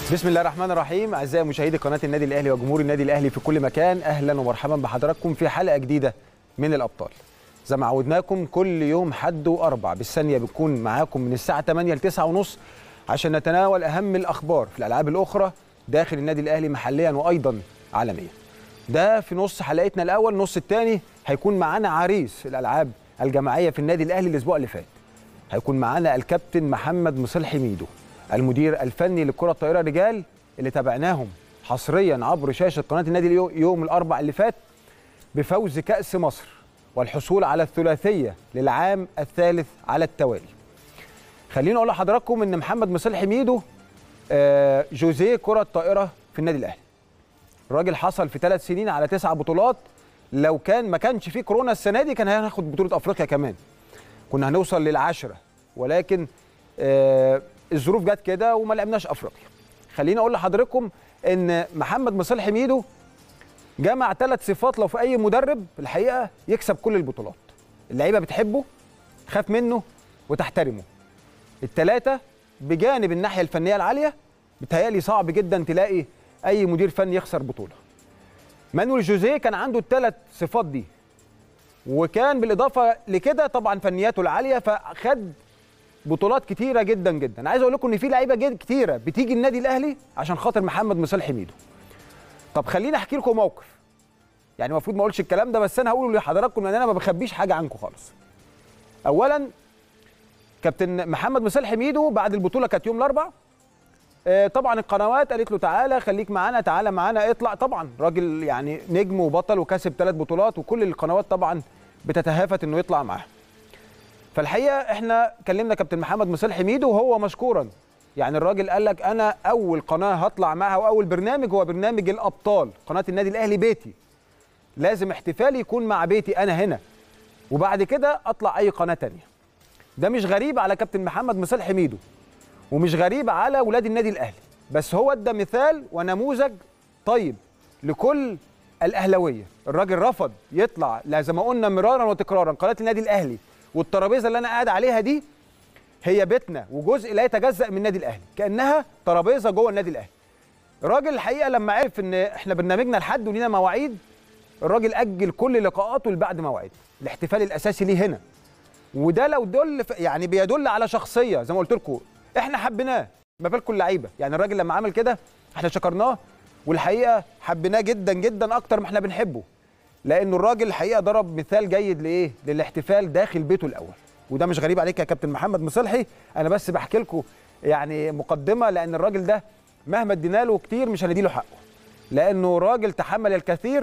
بسم الله الرحمن الرحيم اعزائي مشاهدي قناه النادي الاهلي وجمهور النادي الاهلي في كل مكان اهلا ومرحبا بحضراتكم في حلقه جديده من الابطال زي ما عودناكم كل يوم حد واربع بالثانيه بنكون معاكم من الساعه 8 ل 9 ونص عشان نتناول اهم الاخبار في الالعاب الاخرى داخل النادي الاهلي محليا وايضا عالميا ده في نص حلقتنا الاول النص الثاني هيكون معانا عريس الالعاب الجماعيه في النادي الاهلي الاسبوع اللي فات هيكون معانا الكابتن محمد مصلحي ميدو المدير الفني للكره الطائره رجال اللي تابعناهم حصريا عبر شاشه قناه النادي اليو- يوم الاربع اللي فات بفوز كاس مصر والحصول على الثلاثيه للعام الثالث على التوالي خليني اقول لحضراتكم ان محمد مصلحي ميدو آه، جوزيه كره طائره في النادي الاهلي الراجل حصل في ثلاث سنين على تسع بطولات لو كان ما كانش فيه كورونا السنه دي كان هناخد بطوله افريقيا كمان كنا هنوصل للعشره ولكن آه الظروف جت كده وما لعبناش افريقيا خليني اقول لحضراتكم ان محمد مصالح ميدو جمع ثلاث صفات لو في اي مدرب الحقيقه يكسب كل البطولات اللعيبه بتحبه تخاف منه وتحترمه الثلاثه بجانب الناحيه الفنيه العاليه بتهيألي صعب جدا تلاقي اي مدير فني يخسر بطوله مانويل جوزيه كان عنده الثلاث صفات دي وكان بالاضافه لكده طبعا فنياته العاليه فخد بطولات كتيره جدا جدا عايز اقول لكم ان في لعيبه جد كتيره بتيجي النادي الاهلي عشان خاطر محمد مصالح ميدو طب خليني احكي لكم موقف يعني المفروض ما اقولش الكلام ده بس انا هقوله لحضراتكم لان انا ما بخبيش حاجه عنكم خالص اولا كابتن محمد مصالح ميدو بعد البطوله كانت يوم الاربعاء آه، طبعا القنوات قالت له تعالى خليك معانا تعالى معانا اطلع طبعا راجل يعني نجم وبطل وكسب ثلاث بطولات وكل القنوات طبعا بتتهافت انه يطلع معاها فالحقيقه احنا كلمنا كابتن محمد مصالح ميدو وهو مشكورا يعني الراجل قال لك انا اول قناه هطلع معاها واول برنامج هو برنامج الابطال قناه النادي الاهلي بيتي لازم احتفالي يكون مع بيتي انا هنا وبعد كده اطلع اي قناه تانية ده مش غريب على كابتن محمد مصالح ميدو ومش غريب على ولاد النادي الاهلي بس هو ادى مثال ونموذج طيب لكل الاهلاويه الراجل رفض يطلع لا زي ما قلنا مرارا وتكرارا قناه النادي الاهلي والترابيزه اللي انا قاعد عليها دي هي بيتنا وجزء لا يتجزا من النادي الاهلي كانها ترابيزه جوه النادي الاهلي الراجل الحقيقه لما عرف ان احنا برنامجنا لحد ولينا مواعيد الراجل اجل كل لقاءاته لبعد مواعيد الاحتفال الاساسي ليه هنا وده لو دل يعني بيدل على شخصيه زي ما قلت لكم احنا حبيناه ما بالكم اللعيبه يعني الراجل لما عمل كده احنا شكرناه والحقيقه حبيناه جدا جدا اكتر ما احنا بنحبه لانه الراجل الحقيقه ضرب مثال جيد لايه للاحتفال داخل بيته الاول وده مش غريب عليك يا كابتن محمد مصلحي انا بس بحكي لكم يعني مقدمه لان الراجل ده مهما ادينا له كتير مش هنديله حقه لانه راجل تحمل الكثير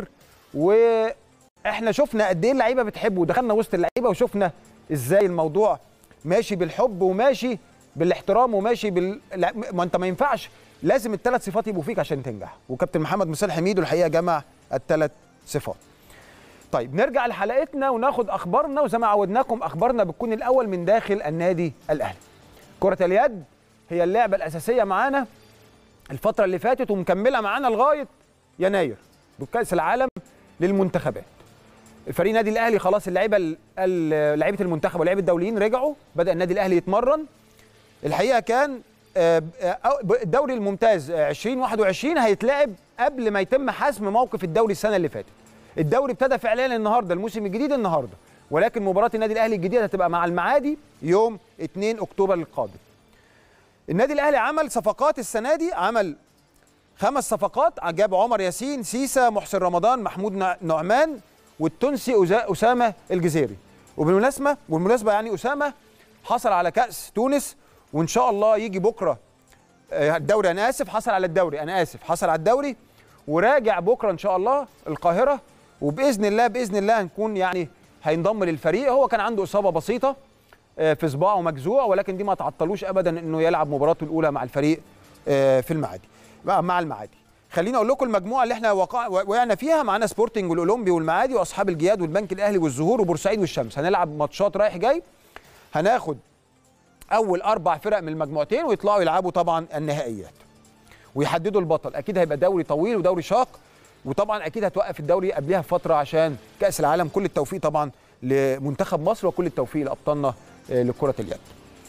واحنا شفنا قد ايه اللعيبه بتحبه ودخلنا وسط اللعيبه وشفنا ازاي الموضوع ماشي بالحب وماشي بالاحترام وماشي بال لا، ما انت ما ينفعش لازم الثلاث صفات يبقوا فيك عشان تنجح وكابتن محمد مصالح حميد الحقيقه جمع الثلاث صفات طيب نرجع لحلقتنا وناخد اخبارنا وزي ما عودناكم اخبارنا بتكون الاول من داخل النادي الاهلي كره اليد هي اللعبه الاساسيه معانا الفتره اللي فاتت ومكمله معانا لغايه يناير بكاس العالم للمنتخبات الفريق النادي الاهلي خلاص اللعيبه ال- ال- لعيبه المنتخب ولاعيبه الدوليين رجعوا بدا النادي الاهلي يتمرن الحقيقه كان آه، آه، أو- الدوري الممتاز آه، 2021 هيتلعب قبل ما يتم حسم موقف الدوري السنه اللي فاتت الدوري ابتدى فعليا النهارده الموسم الجديد النهارده ولكن مباراه النادي الاهلي الجديده هتبقى مع المعادي يوم 2 اكتوبر القادم النادي الاهلي عمل صفقات السنه دي عمل خمس صفقات جاب عمر ياسين سيسا محسن رمضان محمود نع- نعمان والتونسي أزا- اسامه الجزيري وبالمناسبه بالمناسبه يعني اسامه حصل على كاس تونس وان شاء الله يجي بكره آه، الدوري انا اسف حصل على الدوري انا اسف حصل على الدوري وراجع بكره ان شاء الله القاهره وباذن الله باذن الله هنكون يعني هينضم للفريق هو كان عنده اصابه بسيطه آه، في صباعه مجزوع ولكن دي ما تعطلوش ابدا انه يلعب مباراته الاولى مع الفريق آه، في المعادي مع مع المعادي خليني اقول لكم المجموعه اللي احنا وقع وقعنا فيها معانا سبورتنج والاولمبي والمعادي واصحاب الجياد والبنك الاهلي والزهور وبورسعيد والشمس هنلعب ماتشات رايح جاي هناخد اول اربع فرق من المجموعتين ويطلعوا يلعبوا طبعا النهائيات ويحددوا البطل اكيد هيبقى دوري طويل ودوري شاق وطبعا اكيد هتوقف الدوري قبلها بفتره عشان كاس العالم كل التوفيق طبعا لمنتخب مصر وكل التوفيق لابطالنا آه، لكره اليد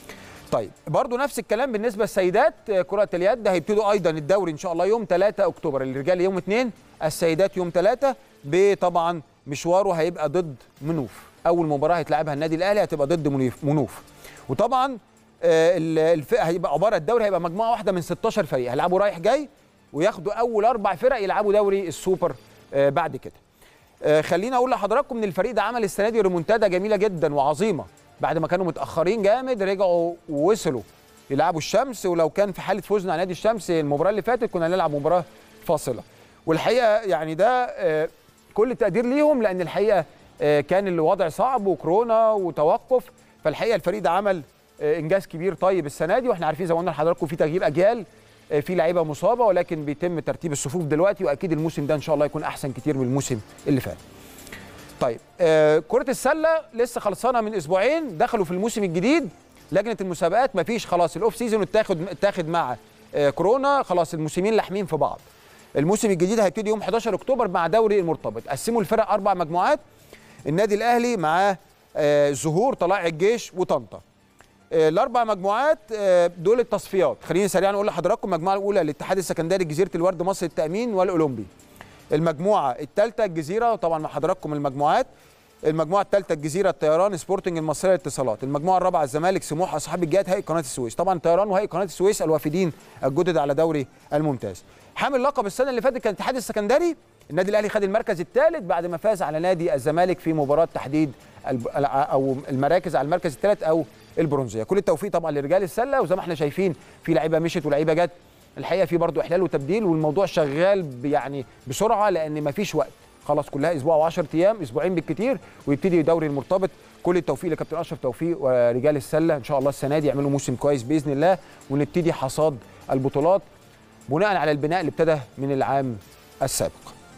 طيب برضو نفس الكلام بالنسبه للسيدات آه، كره اليد هيبتدوا ايضا الدوري ان شاء الله يوم 3 اكتوبر الرجال يوم 2 السيدات يوم 3 طبعا مشواره هيبقى ضد منوف اول مباراه هيتلعبها النادي الاهلي هتبقى ضد منوف منوف وطبعا آه، ال- الف... هيبقى عباره الدوري هيبقى مجموعه واحده من 16 فريق هيلعبوا رايح جاي وياخدوا اول اربع فرق يلعبوا دوري السوبر آه، بعد كده آه، خليني اقول لحضراتكم ان الفريق ده عمل السنه دي ريمونتادا جميله جدا وعظيمه بعد ما كانوا متاخرين جامد رجعوا ووصلوا يلعبوا الشمس ولو كان في حاله فوزنا على نادي الشمس المباراه اللي فاتت كنا نلعب مباراه فاصله والحقيقه يعني ده آه، كل التقدير ليهم لان الحقيقه آه، كان الوضع صعب وكورونا وتوقف فالحقيقه الفريق ده عمل آه، انجاز كبير طيب السنه دي واحنا عارفين زي ما قلنا لحضراتكم في تغيير اجيال آه، في لعيبه مصابه ولكن بيتم ترتيب الصفوف دلوقتي واكيد الموسم ده ان شاء الله يكون احسن كتير من الموسم اللي فات طيب آه كرة السلة لسه خلصانة من أسبوعين دخلوا في الموسم الجديد لجنة المسابقات مفيش خلاص الأوف سيزون اتاخد اتاخد مع آه كورونا خلاص الموسمين لاحمين في بعض الموسم الجديد هيبتدي يوم 11 أكتوبر مع دوري المرتبط قسموا الفرق أربع مجموعات النادي الأهلي معاه آه الزهور طلائع الجيش وطنطا آه، الاربع مجموعات آه، دول التصفيات خليني سريعا اقول لحضراتكم المجموعه الاولى الاتحاد السكندري جزيره الورد مصر التامين والاولمبي المجموعه الثالثه الجزيره طبعا مع حضراتكم المجموعات المجموعه الثالثه الجزيره الطيران سبورتنج المصريه للاتصالات المجموعه الرابعه الزمالك سموحه اصحاب الجهات هيئه قناه السويس طبعا الطيران وهيئه قناه السويس الوافدين الجدد على دوري الممتاز حامل لقب السنه اللي فاتت كان الاتحاد السكندري النادي الاهلي خد المركز الثالث بعد ما فاز على نادي الزمالك في مباراه تحديد الب- او المراكز على المركز الثالث او البرونزيه كل التوفيق طبعا لرجال السله وزي ما احنا شايفين في لعيبه مشت ولعيبه جت الحقيقه في برضو احلال وتبديل والموضوع شغال ب- يعني بسرعه لان مفيش وقت خلاص كلها اسبوع و10 ايام اسبوعين بالكتير ويبتدي دوري المرتبط كل التوفيق لكابتن اشرف توفيق ورجال السله ان شاء الله السنه دي يعملوا موسم كويس باذن الله ونبتدي حصاد البطولات بناء على البناء اللي ابتدى من العام السابق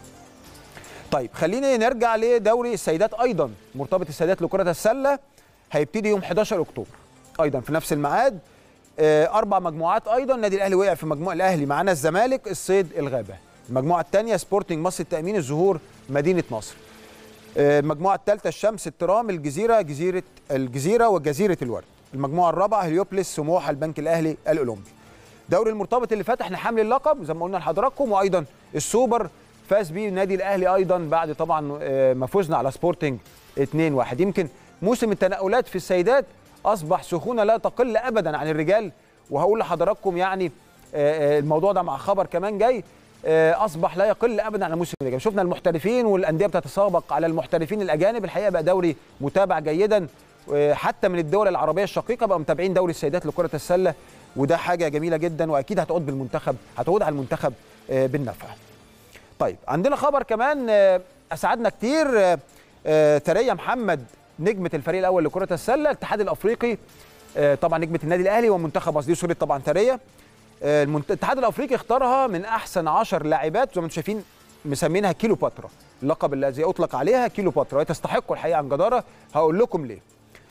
طيب خليني نرجع لدوري السيدات ايضا مرتبط السيدات لكره السله هيبتدي يوم 11 اكتوبر ايضا في نفس الميعاد آه، اربع مجموعات ايضا النادي الاهلي وقع في مجموعه الاهلي معانا الزمالك الصيد الغابه المجموعه الثانيه سبورتنج مصر التامين الزهور مدينه نصر آه، المجموعه الثالثه الشمس الترام الجزيره جزيره الجزيره وجزيره الورد المجموعه الرابعه هليوبلس سموحه البنك الاهلي الاولمبي دوري المرتبط اللي فات احنا حامل اللقب زي ما قلنا لحضراتكم وايضا السوبر فاز بيه النادي الاهلي ايضا بعد طبعا آه، ما فزنا على سبورتنج 2-1 يمكن موسم التنقلات في السيدات اصبح سخونه لا تقل ابدا عن الرجال وهقول لحضراتكم يعني آه، آه، الموضوع ده مع خبر كمان جاي آه، اصبح لا يقل ابدا عن موسم الرجال شفنا المحترفين والانديه بتتسابق على المحترفين الاجانب الحقيقه بقى دوري متابع جيدا آه، حتى من الدول العربيه الشقيقه بقى متابعين دوري السيدات لكره السله وده حاجه جميله جدا واكيد هتعود بالمنتخب هتعود على المنتخب آه، بالنفع طيب عندنا خبر كمان آه، اسعدنا كتير آه، آه، ثريا محمد نجمه الفريق الاول لكره السله الاتحاد الافريقي آه، طبعا نجمه النادي الاهلي ومنتخب قصدي صوره طبعا ثريا آه، المنت- الاتحاد الافريقي اختارها من احسن 10 لاعبات زي ما انتم شايفين مسمينها كيلو باترا اللقب الذي اطلق عليها كيلو باترا وهي تستحق الحقيقه عن جداره هقول لكم ليه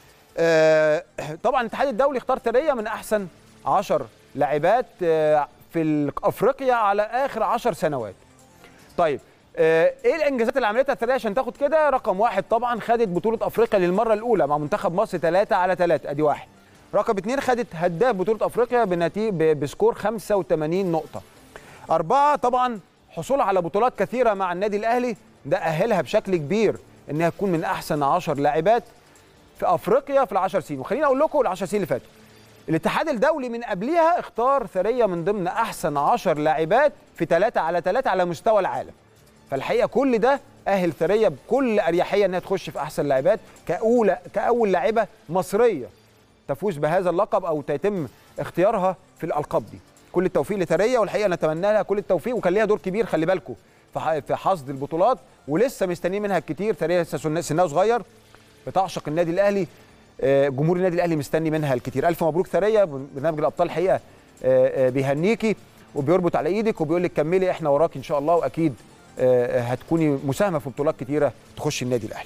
آه، طبعا الاتحاد الدولي اختار ثريا من احسن 10 لاعبات آه، في ال- افريقيا على اخر 10 سنوات طيب آه، ايه الانجازات اللي عملتها الثريا عشان تاخد كده رقم واحد طبعا خدت بطوله افريقيا للمره الاولى مع منتخب مصر 3 على 3 ادي واحد رقم اثنين خدت هداف بطوله افريقيا بنتيجه بسكور 85 نقطه أربعة طبعا حصولها على بطولات كثيرة مع النادي الأهلي ده أهلها بشكل كبير إنها تكون من أحسن 10 لاعبات في أفريقيا في العشر سنين وخليني أقول لكم العشر سنين اللي فاتوا الاتحاد الدولي من قبلها اختار ثريا من ضمن أحسن 10 لاعبات في 3 على 3 على مستوى العالم فالحقيقة كل ده أهل ثريا بكل أريحية إنها تخش في أحسن لاعبات كأولى كأول لاعبة مصرية تفوز بهذا اللقب او تتم اختيارها في الالقاب دي كل التوفيق لتريا والحقيقه نتمنى لها كل التوفيق وكان ليها دور كبير خلي بالكم في ح- في حصد البطولات ولسه مستنيين منها الكتير تريا لسه سن- سنها صغير بتعشق النادي الاهلي آه، جمهور النادي الاهلي مستني منها الكتير الف مبروك ثريا برنامج الابطال الحقيقه آه، آه، بيهنيكي وبيربط على ايدك وبيقول لك كملي احنا وراك ان شاء الله واكيد آه، آه، هتكوني مساهمه في بطولات كتيره تخش النادي الاهلي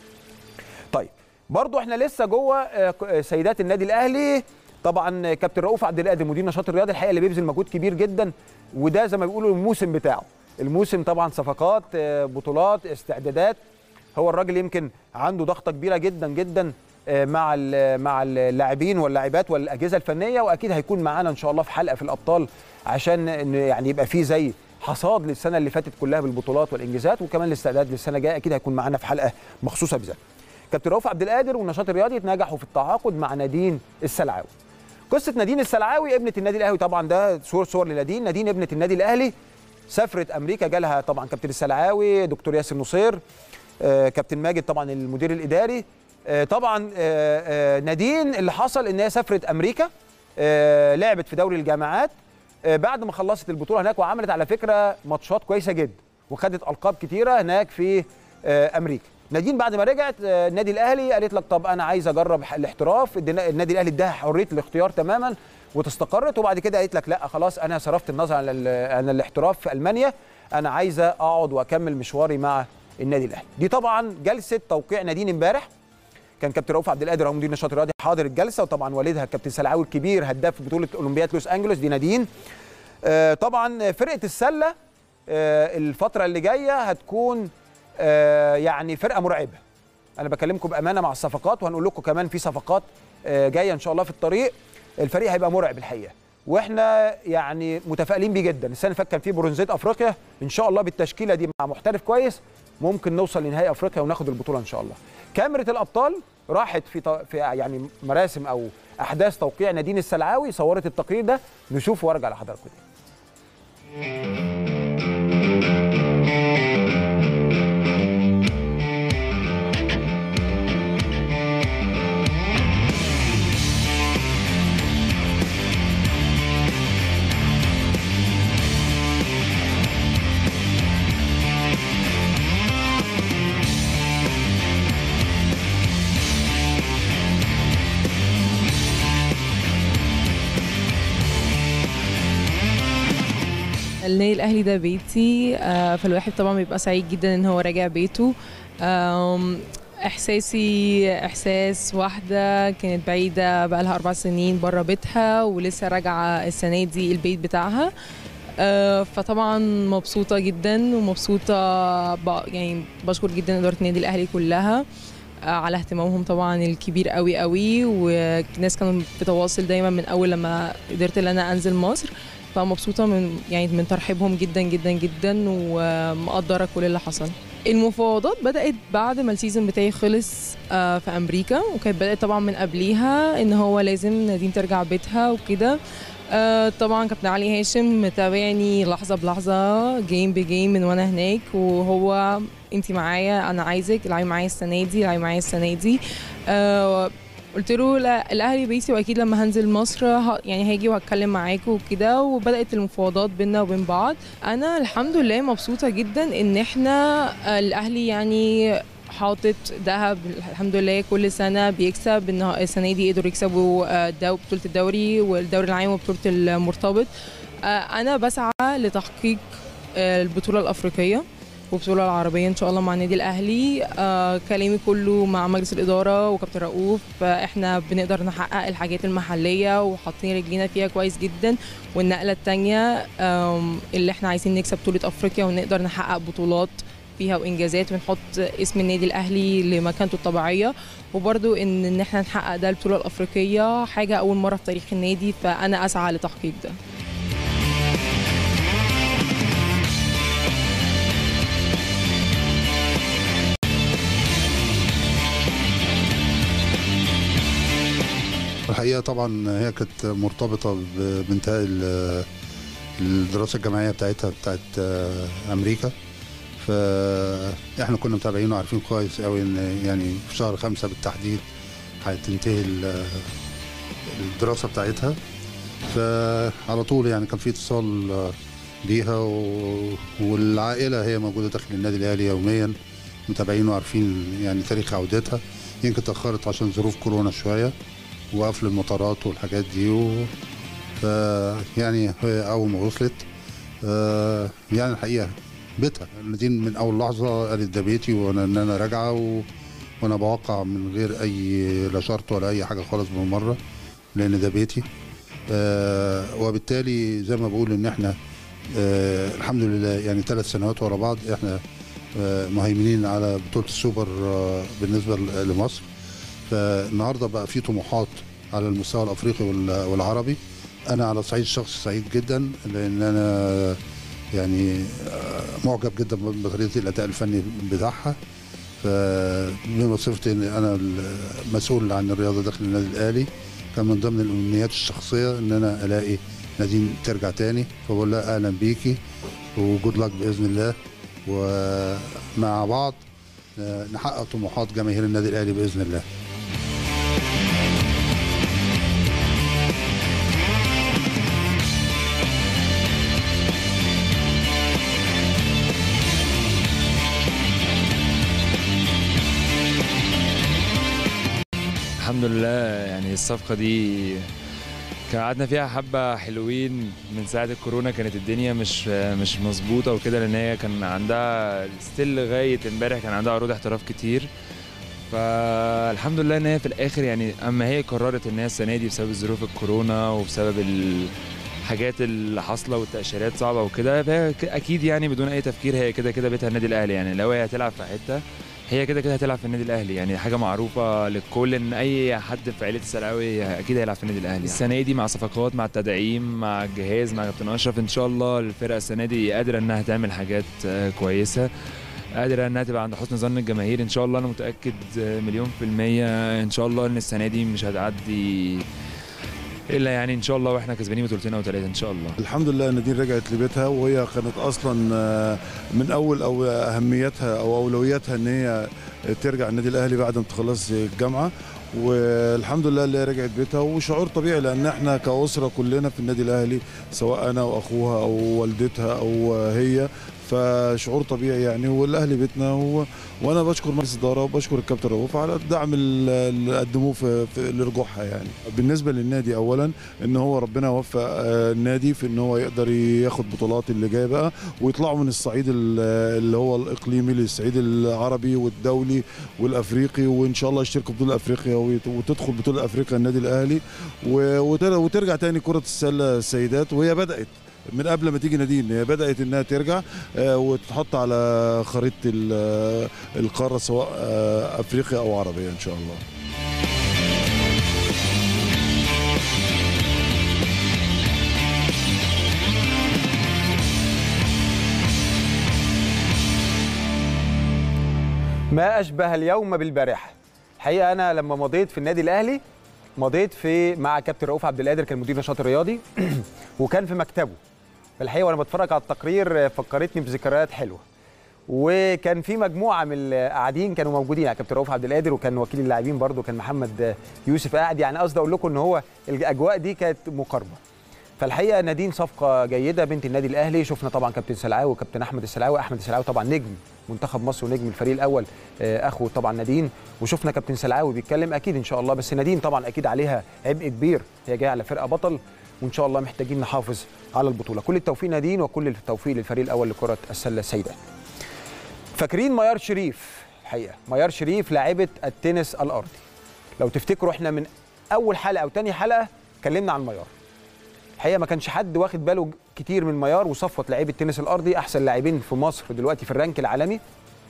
طيب برضو احنا لسه جوه آه، ك- آه، سيدات النادي الاهلي طبعا آه، كابتن رؤوف عبد القادر مدير نشاط الرياضي الحقيقه اللي بيبذل مجهود كبير جدا وده زي ما بيقولوا الموسم بتاعه الموسم طبعا صفقات آه، بطولات استعدادات هو الراجل يمكن عنده ضغطه كبيره جدا جدا آه، مع ال- مع اللاعبين واللاعبات والاجهزه الفنيه واكيد هيكون معانا ان شاء الله في حلقه في الابطال عشان إن يعني يبقى فيه زي حصاد للسنه اللي فاتت كلها بالبطولات والانجازات وكمان الاستعداد للسنه الجايه اكيد هيكون معانا في حلقه مخصوصه بذلك. كابتن رؤوف عبد القادر والنشاط الرياضي نجحوا في التعاقد مع نادين السلعاوي. قصه نادين السلعاوي ابنه النادي الاهلي طبعا ده صور صور لنادين نادين ابنه النادي الاهلي سافرت امريكا جالها طبعا كابتن السلعاوي دكتور ياسر نصير آه، كابتن ماجد طبعا المدير الاداري آه، طبعا آه، آه، نادين اللي حصل ان هي سافرت امريكا آه، لعبت في دوري الجامعات آه، بعد ما خلصت البطوله هناك وعملت على فكره ماتشات كويسه جدا وخدت القاب كتيره هناك في آه، امريكا نادين بعد ما رجعت آه، النادي الاهلي قالت لك طب انا عايز اجرب ح- الاحتراف ادينا- النادي الاهلي اداها حريه الاختيار تماما وتستقرت وبعد كده قالت لك لا خلاص انا صرفت النظر عن ال- عن الاحتراف في المانيا انا عايزه اقعد واكمل مشواري مع النادي الاهلي دي طبعا جلسه توقيع نادين امبارح كان كابتن رؤوف عبد القادر هو مدير النشاط الرياضي حاضر الجلسه وطبعا والدها الكابتن سلعاوي الكبير هداف بطوله اولمبياد لوس انجلوس دي نادين آه، طبعا فرقه السله آه، الفتره اللي جايه هتكون آه، يعني فرقه مرعبه انا بكلمكم بامانه مع الصفقات وهنقول لكم كمان في صفقات آه، جايه ان شاء الله في الطريق الفريق هيبقى مرعب الحقيقه واحنا يعني متفائلين بيه جدا السنه اللي فاتت كان في برونزيه افريقيا ان شاء الله بالتشكيله دي مع محترف كويس ممكن نوصل لنهائي افريقيا وناخد البطوله ان شاء الله كاميرا الابطال راحت في ط- في يعني مراسم او احداث توقيع نادين السلعاوي صورت التقرير ده نشوفه وارجع لحضراتكم تاني. النادي الاهلي ده بيتي آه، فالواحد طبعا بيبقى سعيد جدا ان هو راجع بيته آم، احساسي احساس واحده كانت بعيده بقالها اربع سنين بره بيتها ولسه راجعه السنه دي البيت بتاعها آه، فطبعا مبسوطه جدا ومبسوطه ب- يعني بشكر جدا اداره النادي الاهلي كلها آه، على اهتمامهم طبعا الكبير قوي قوي والناس كانوا بتواصل دايما من اول لما قدرت ان انا انزل مصر فمبسوطه من يعني من ترحيبهم جدا جدا جدا ومقدره كل اللي حصل المفاوضات بدات بعد ما السيزون بتاعي خلص آه، في امريكا وكانت بدات طبعا من قبليها ان هو لازم نادين ترجع بيتها وكده آه، طبعا كابتن علي هاشم متابعني لحظه بلحظه جيم بجيم من وانا هناك وهو انت معايا انا عايزك العبي معايا السنه دي العبي معايا السنه دي آه، قلت له لا الاهلي بيتي واكيد لما هنزل مصر ه... يعني هاجي وهتكلم معاكم وكده وبدات المفاوضات بينا وبين بعض انا الحمد لله مبسوطه جدا ان احنا آه، الاهلي يعني حاطط ذهب الحمد لله كل سنه بيكسب ان هو السنه دي قدروا يكسبوا آه، دو بطوله الدوري والدوري العام وبطوله المرتبط آه، انا بسعى لتحقيق آه، البطوله الافريقيه والبطوله العربيه ان شاء الله مع النادي الاهلي آه كلامي كله مع مجلس الاداره وكابتن رؤوف آه احنا بنقدر نحقق الحاجات المحليه وحاطين رجلينا فيها كويس جدا والنقله الثانيه اللي احنا عايزين نكسب بطوله افريقيا ونقدر نحقق بطولات فيها وانجازات ونحط اسم النادي الاهلي لمكانته الطبيعيه وبرده ان ان احنا نحقق ده البطوله الافريقيه حاجه اول مره في تاريخ النادي فانا اسعى لتحقيق ده الحقيقه طبعا هي كانت مرتبطه ب- بانتهاء ال- الدراسه الجامعيه بتاعتها بتاعت آه، امريكا فاحنا كنا متابعين وعارفين كويس قوي ان يعني في شهر خمسة بالتحديد هتنتهي ال- الدراسه بتاعتها فعلى طول يعني كان في اتصال آه، بيها و- والعائله هي موجوده داخل النادي الاهلي يوميا متابعين وعارفين يعني تاريخ عودتها يمكن تاخرت عشان ظروف كورونا شويه وقفل المطارات والحاجات دي و ف يعني هي اول ما وصلت آه، يعني الحقيقه بيتها نادين من اول لحظه قالت ده بيتي وانا ان انا راجعه و... وانا بوقع من غير اي لا شرط ولا اي حاجه خالص بالمره لان ده بيتي آه، وبالتالي زي ما بقول ان احنا آه، الحمد لله يعني ثلاث سنوات ورا بعض احنا آه، مهيمنين على بطوله السوبر آه، بالنسبه ل- لمصر فالنهارده بقى في طموحات على المستوى الافريقي وال- والعربي انا على صعيد الشخصي سعيد جدا لان انا يعني آه، معجب جدا بطريقه الاداء الفني بتاعها فبما صفتي ان انا المسؤول عن الرياضه داخل النادي الاهلي كان من ضمن الامنيات الشخصيه ان انا الاقي نادين ترجع تاني فبقول لها اهلا بيكي وجود لك باذن الله ومع بعض آه، نحقق طموحات جماهير النادي الاهلي باذن الله الحمد لله يعني الصفقة دي كان قعدنا فيها حبة حلوين من ساعة الكورونا كانت الدنيا مش مش مظبوطة وكده لأن هي كان عندها ستيل لغاية امبارح كان عندها عروض احتراف كتير فالحمد لله إن هي في الآخر يعني أما هي قررت إن هي السنة دي بسبب ظروف الكورونا وبسبب الحاجات اللي حاصلة والتأشيرات صعبة وكده فهي ك- أكيد يعني بدون أي تفكير هي كده كده بيتها النادي الأهلي يعني لو هي هتلعب في حتة هي كده كده هتلعب في النادي الاهلي يعني حاجه معروفه للكل ان اي حد في عيله السلاوي اكيد هيلعب في النادي الاهلي السنه دي مع صفقات مع التدعيم مع الجهاز مع كابتن اشرف ان شاء الله الفرقه السنه دي قادره انها تعمل حاجات آه، كويسه قادره انها تبقى عند حسن ظن الجماهير ان شاء الله انا متاكد آه، مليون في الميه ان شاء الله ان السنه دي مش هتعدي الا يعني ان شاء الله واحنا كسبانين بطولتين او ثلاثه ان شاء الله الحمد لله نادين رجعت لبيتها وهي كانت اصلا آه، من اول او اهميتها او اولوياتها ان هي ترجع النادي الاهلي بعد ما تخلص الجامعه والحمد لله اللي هي رجعت بيتها وشعور طبيعي لان احنا كاسره كلنا في النادي الاهلي سواء انا واخوها او والدتها او هي فشعور طبيعي يعني والاهلي بيتنا و... وانا بشكر مجلس الاداره وبشكر الكابتن رؤوف على الدعم اللي قدموه في, في لرجوعها يعني بالنسبه للنادي اولا ان هو ربنا وفق آه، النادي في ان هو يقدر ياخد بطولات اللي جايه بقى ويطلعوا من الصعيد ال- اللي هو الاقليمي للصعيد العربي والدولي والافريقي وان شاء الله يشتركوا في بطوله افريقيا ويت- وتدخل بطوله افريقيا النادي الاهلي و- وتر- وترجع تاني كره السله السيدات وهي بدات من قبل ما تيجي نادين هي بدات انها ترجع آه، وتتحط على خريطه ال- القاره سواء آه، افريقيا او عربيه ان شاء الله ما اشبه اليوم بالبارحه الحقيقه انا لما مضيت في النادي الاهلي مضيت في مع كابتن رؤوف عبد القادر كان مدير نشاط الرياضي وكان في مكتبه فالحقيقه وانا بتفرج على التقرير فكرتني بذكريات حلوه وكان في مجموعه من القاعدين كانوا موجودين يعني كابتن رؤوف عبد القادر وكان وكيل اللاعبين برضو كان محمد يوسف قاعد يعني قصدي اقول لكم ان هو الاجواء دي كانت مقاربه فالحقيقه نادين صفقه جيده بنت النادي الاهلي شفنا طبعا كابتن سلعاوي وكابتن احمد السلعاوي احمد السلعاوي طبعا نجم منتخب مصر ونجم الفريق الاول آه، اخو طبعا نادين وشفنا كابتن سلعاوي بيتكلم اكيد ان شاء الله بس نادين طبعا اكيد عليها عبء كبير هي جايه على فرقه بطل وان شاء الله محتاجين نحافظ على البطوله كل التوفيق نادين وكل التوفيق للفريق الاول لكره السله السيدات فاكرين ميار شريف الحقيقه ميار شريف لاعبه التنس الارضي لو تفتكروا احنا من اول حلقه او تاني حلقه اتكلمنا عن ميار الحقيقه ما كانش حد واخد باله كتير من ميار وصفوت لعيبه التنس الارضي احسن لاعبين في مصر دلوقتي في الرانك العالمي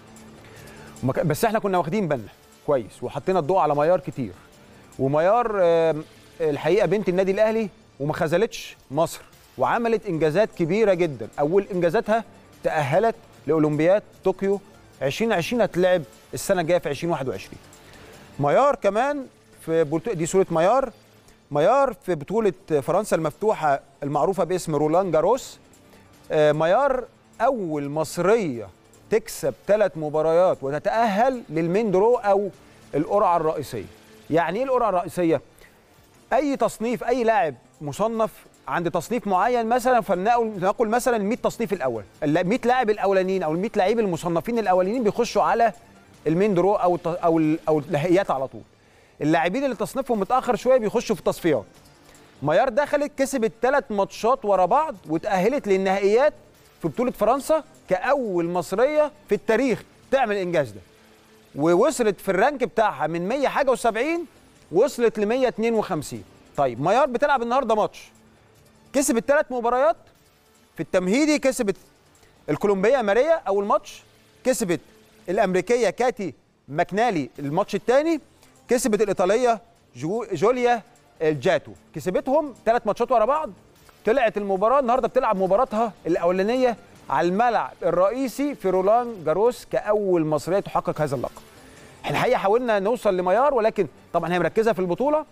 وما كان- بس احنا كنا واخدين بالنا كويس وحطينا الضوء على ميار كتير وميار آم، الحقيقه بنت النادي الاهلي وما خذلتش مصر وعملت انجازات كبيره جدا اول انجازاتها تاهلت لاولمبياد طوكيو 2020 هتلعب السنه الجايه في 2021 ميار كمان في بطولة دي صوره ميار ميار في بطوله فرنسا المفتوحه المعروفه باسم رولان جاروس آه، ميار اول مصريه تكسب ثلاث مباريات وتتاهل للمين درو او القرعه الرئيسيه يعني ايه القرعه الرئيسيه اي تصنيف اي لاعب مصنف عند تصنيف معين مثلا فلنقل نقول مثلا ال 100 تصنيف الاول ال 100 لاعب الاولانيين او ال 100 لعيب المصنفين الاولانيين بيخشوا على المين درو او الت- او ال- او النهائيات على طول اللاعبين اللي تصنيفهم متاخر شويه بيخشوا في التصفيات ميار دخلت كسبت ثلاث ماتشات ورا بعض وتأهلت للنهائيات في بطولة فرنسا كأول مصرية في التاريخ تعمل الإنجاز ده ووصلت في الرانك بتاعها من 100 حاجة و70 وصلت ل 152 طيب ميار بتلعب النهارده ماتش كسبت ثلاث مباريات في التمهيدي كسبت الكولومبيه ماريا اول ماتش كسبت الامريكيه كاتي ماكنالي الماتش الثاني كسبت الايطاليه جو جوليا الجاتو كسبتهم ثلاث ماتشات ورا بعض طلعت المباراه النهارده بتلعب مباراتها الاولانيه على الملعب الرئيسي في رولان جاروس كاول مصريه تحقق هذا اللقب احنا الحقيقه حاولنا نوصل لميار ولكن طبعا هي مركزه في البطوله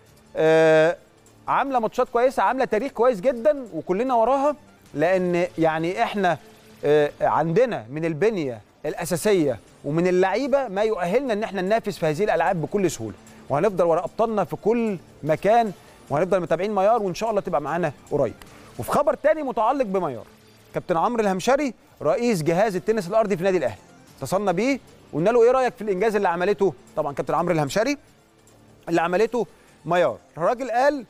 آه عامله ماتشات كويسه عامله تاريخ كويس جدا وكلنا وراها لان يعني احنا آه عندنا من البنيه الاساسيه ومن اللعيبه ما يؤهلنا ان احنا ننافس في هذه الالعاب بكل سهوله وهنفضل ورا ابطالنا في كل مكان وهنفضل متابعين ميار وان شاء الله تبقى معانا قريب وفي خبر تاني متعلق بميار كابتن عمرو الهمشري رئيس جهاز التنس الارضي في النادي الاهلي اتصلنا بيه وقلنا له ايه رايك في الانجاز اللي عملته طبعا كابتن عمرو الهمشري اللي عملته ميار الراجل قال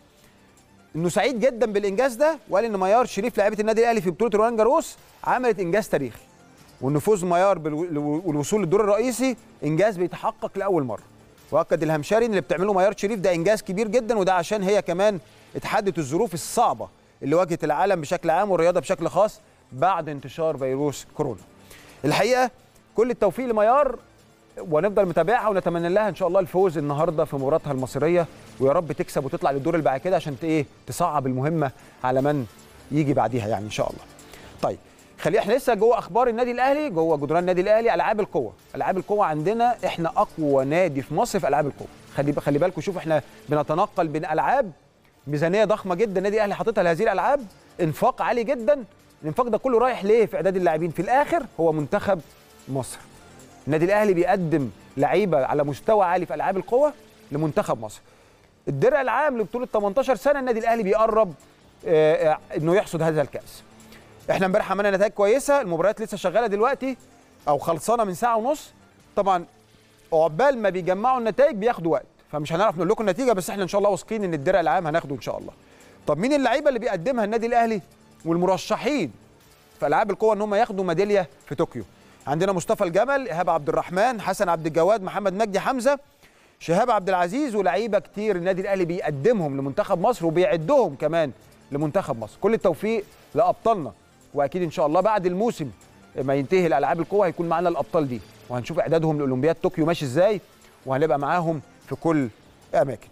انه سعيد جدا بالانجاز ده وقال ان ميار شريف لاعيبه النادي الاهلي في بطوله روان جاروس عملت انجاز تاريخي وان فوز ميار بالو- والوصول للدور الرئيسي انجاز بيتحقق لاول مره واكد الهمشري ان اللي بتعمله ميار شريف ده انجاز كبير جدا وده عشان هي كمان اتحدت الظروف الصعبه اللي واجهت العالم بشكل عام والرياضه بشكل خاص بعد انتشار فيروس كورونا الحقيقه كل التوفيق لميار ونفضل متابعها ونتمنى لها ان شاء الله الفوز النهارده في مباراتها المصريه ويا رب تكسب وتطلع للدور اللي بعد كده عشان ت- ايه تصعب المهمه على من يجي بعديها يعني ان شاء الله. طيب خلي احنا لسه جوه اخبار النادي الاهلي جوه جدران النادي الاهلي العاب القوه، العاب القوه عندنا احنا اقوى نادي في مصر في العاب القوه. خلي خلي بالكم شوف احنا بنتنقل بين العاب ميزانيه ضخمه جدا النادي الاهلي حاططها لهذه الالعاب انفاق عالي جدا الانفاق ده كله رايح ليه في اعداد اللاعبين في الاخر هو منتخب مصر النادي الاهلي بيقدم لعيبه على مستوى عالي في العاب القوه لمنتخب مصر الدرع العام لبطوله 18 سنه النادي الاهلي بيقرب آه، آه، انه يحصد هذا الكاس احنا امبارح عملنا نتائج كويسه المباريات لسه شغاله دلوقتي او خلصانه من ساعه ونص طبعا عقبال ما بيجمعوا النتائج بياخدوا وقت فمش هنعرف نقول لكم النتيجه بس احنا ان شاء الله واثقين ان الدرع العام هناخده ان شاء الله طب مين اللعيبه اللي بيقدمها النادي الاهلي والمرشحين في العاب القوه ان هم ياخدوا ميداليه في طوكيو عندنا مصطفى الجمل ايهاب عبد الرحمن حسن عبد الجواد محمد مجدي حمزه شهاب عبد العزيز ولاعيبه كتير النادي الاهلي بيقدمهم لمنتخب مصر وبيعدهم كمان لمنتخب مصر كل التوفيق لابطالنا واكيد ان شاء الله بعد الموسم ما ينتهي الالعاب القوه هيكون معانا الابطال دي وهنشوف اعدادهم لاولمبياد طوكيو ماشي ازاي وهنبقى معاهم في كل اماكن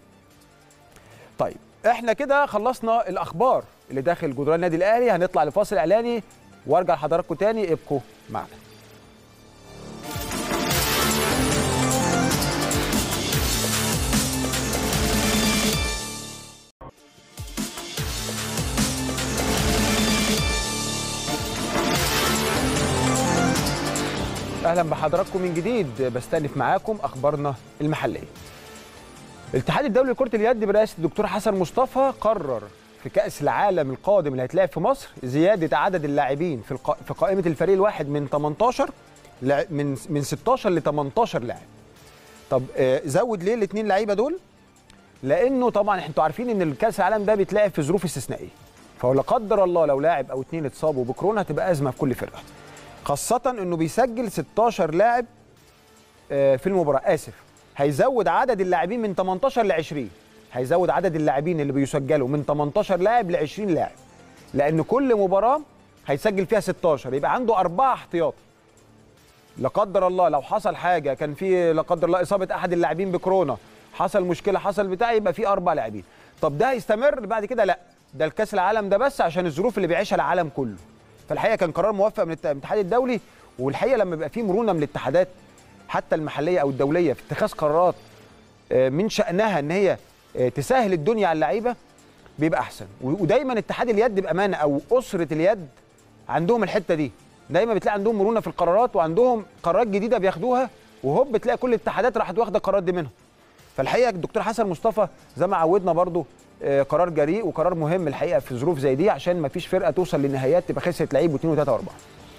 طيب احنا كده خلصنا الاخبار اللي داخل جدران النادي الاهلي هنطلع لفاصل اعلاني وارجع لحضراتكم تاني ابقوا معنا اهلا بحضراتكم من جديد بستأنف معاكم اخبارنا المحليه الاتحاد الدولي لكره اليد برئاسه الدكتور حسن مصطفى قرر في كاس العالم القادم اللي هيتلعب في مصر زياده عدد اللاعبين في الق... في قائمه الفريق الواحد من 18 لا- من من 16 ل 18 لاعب طب آه، زود ليه الاثنين لعيبه دول لانه طبعا انتوا عارفين ان الكاس العالم ده بيتلعب في ظروف استثنائيه فهو لا قدر الله لو لاعب او اثنين اتصابوا بكورونا هتبقى ازمه في كل فرقه خاصه انه بيسجل 16 لاعب آه، في المباراه اسف هيزود عدد اللاعبين من 18 ل 20 هيزود عدد اللاعبين اللي بيسجلوا من 18 لاعب ل 20 لاعب لان كل مباراه هيسجل فيها 16 يبقى عنده اربعه احتياطي لا قدر الله لو حصل حاجه كان في لا قدر الله اصابه احد اللاعبين بكورونا حصل مشكله حصل بتاع يبقى في اربع لاعبين طب ده هيستمر بعد كده لا ده الكاس العالم ده بس عشان الظروف اللي بيعيشها العالم كله فالحقيقه كان قرار موفق من الت- من الاتحاد الدولي والحقيقه لما بيبقى في مرونه من الاتحادات حتى المحليه او الدوليه في اتخاذ قرارات آه، من شانها ان هي آه، تسهل الدنيا على اللعيبه بيبقى احسن و- ودايما اتحاد اليد بامانه او اسره اليد عندهم الحته دي دايما بتلاقي عندهم مرونه في القرارات وعندهم قرارات جديده بياخدوها وهوب بتلاقي كل الاتحادات راحت واخده القرارات دي منهم فالحقيقه الدكتور حسن مصطفى زي ما عودنا برضو آه، قرار جريء وقرار مهم الحقيقه في ظروف زي دي عشان ما فيش فرقه توصل للنهايات تبقى خسرت لعيب واثنين وثلاثه واربعه.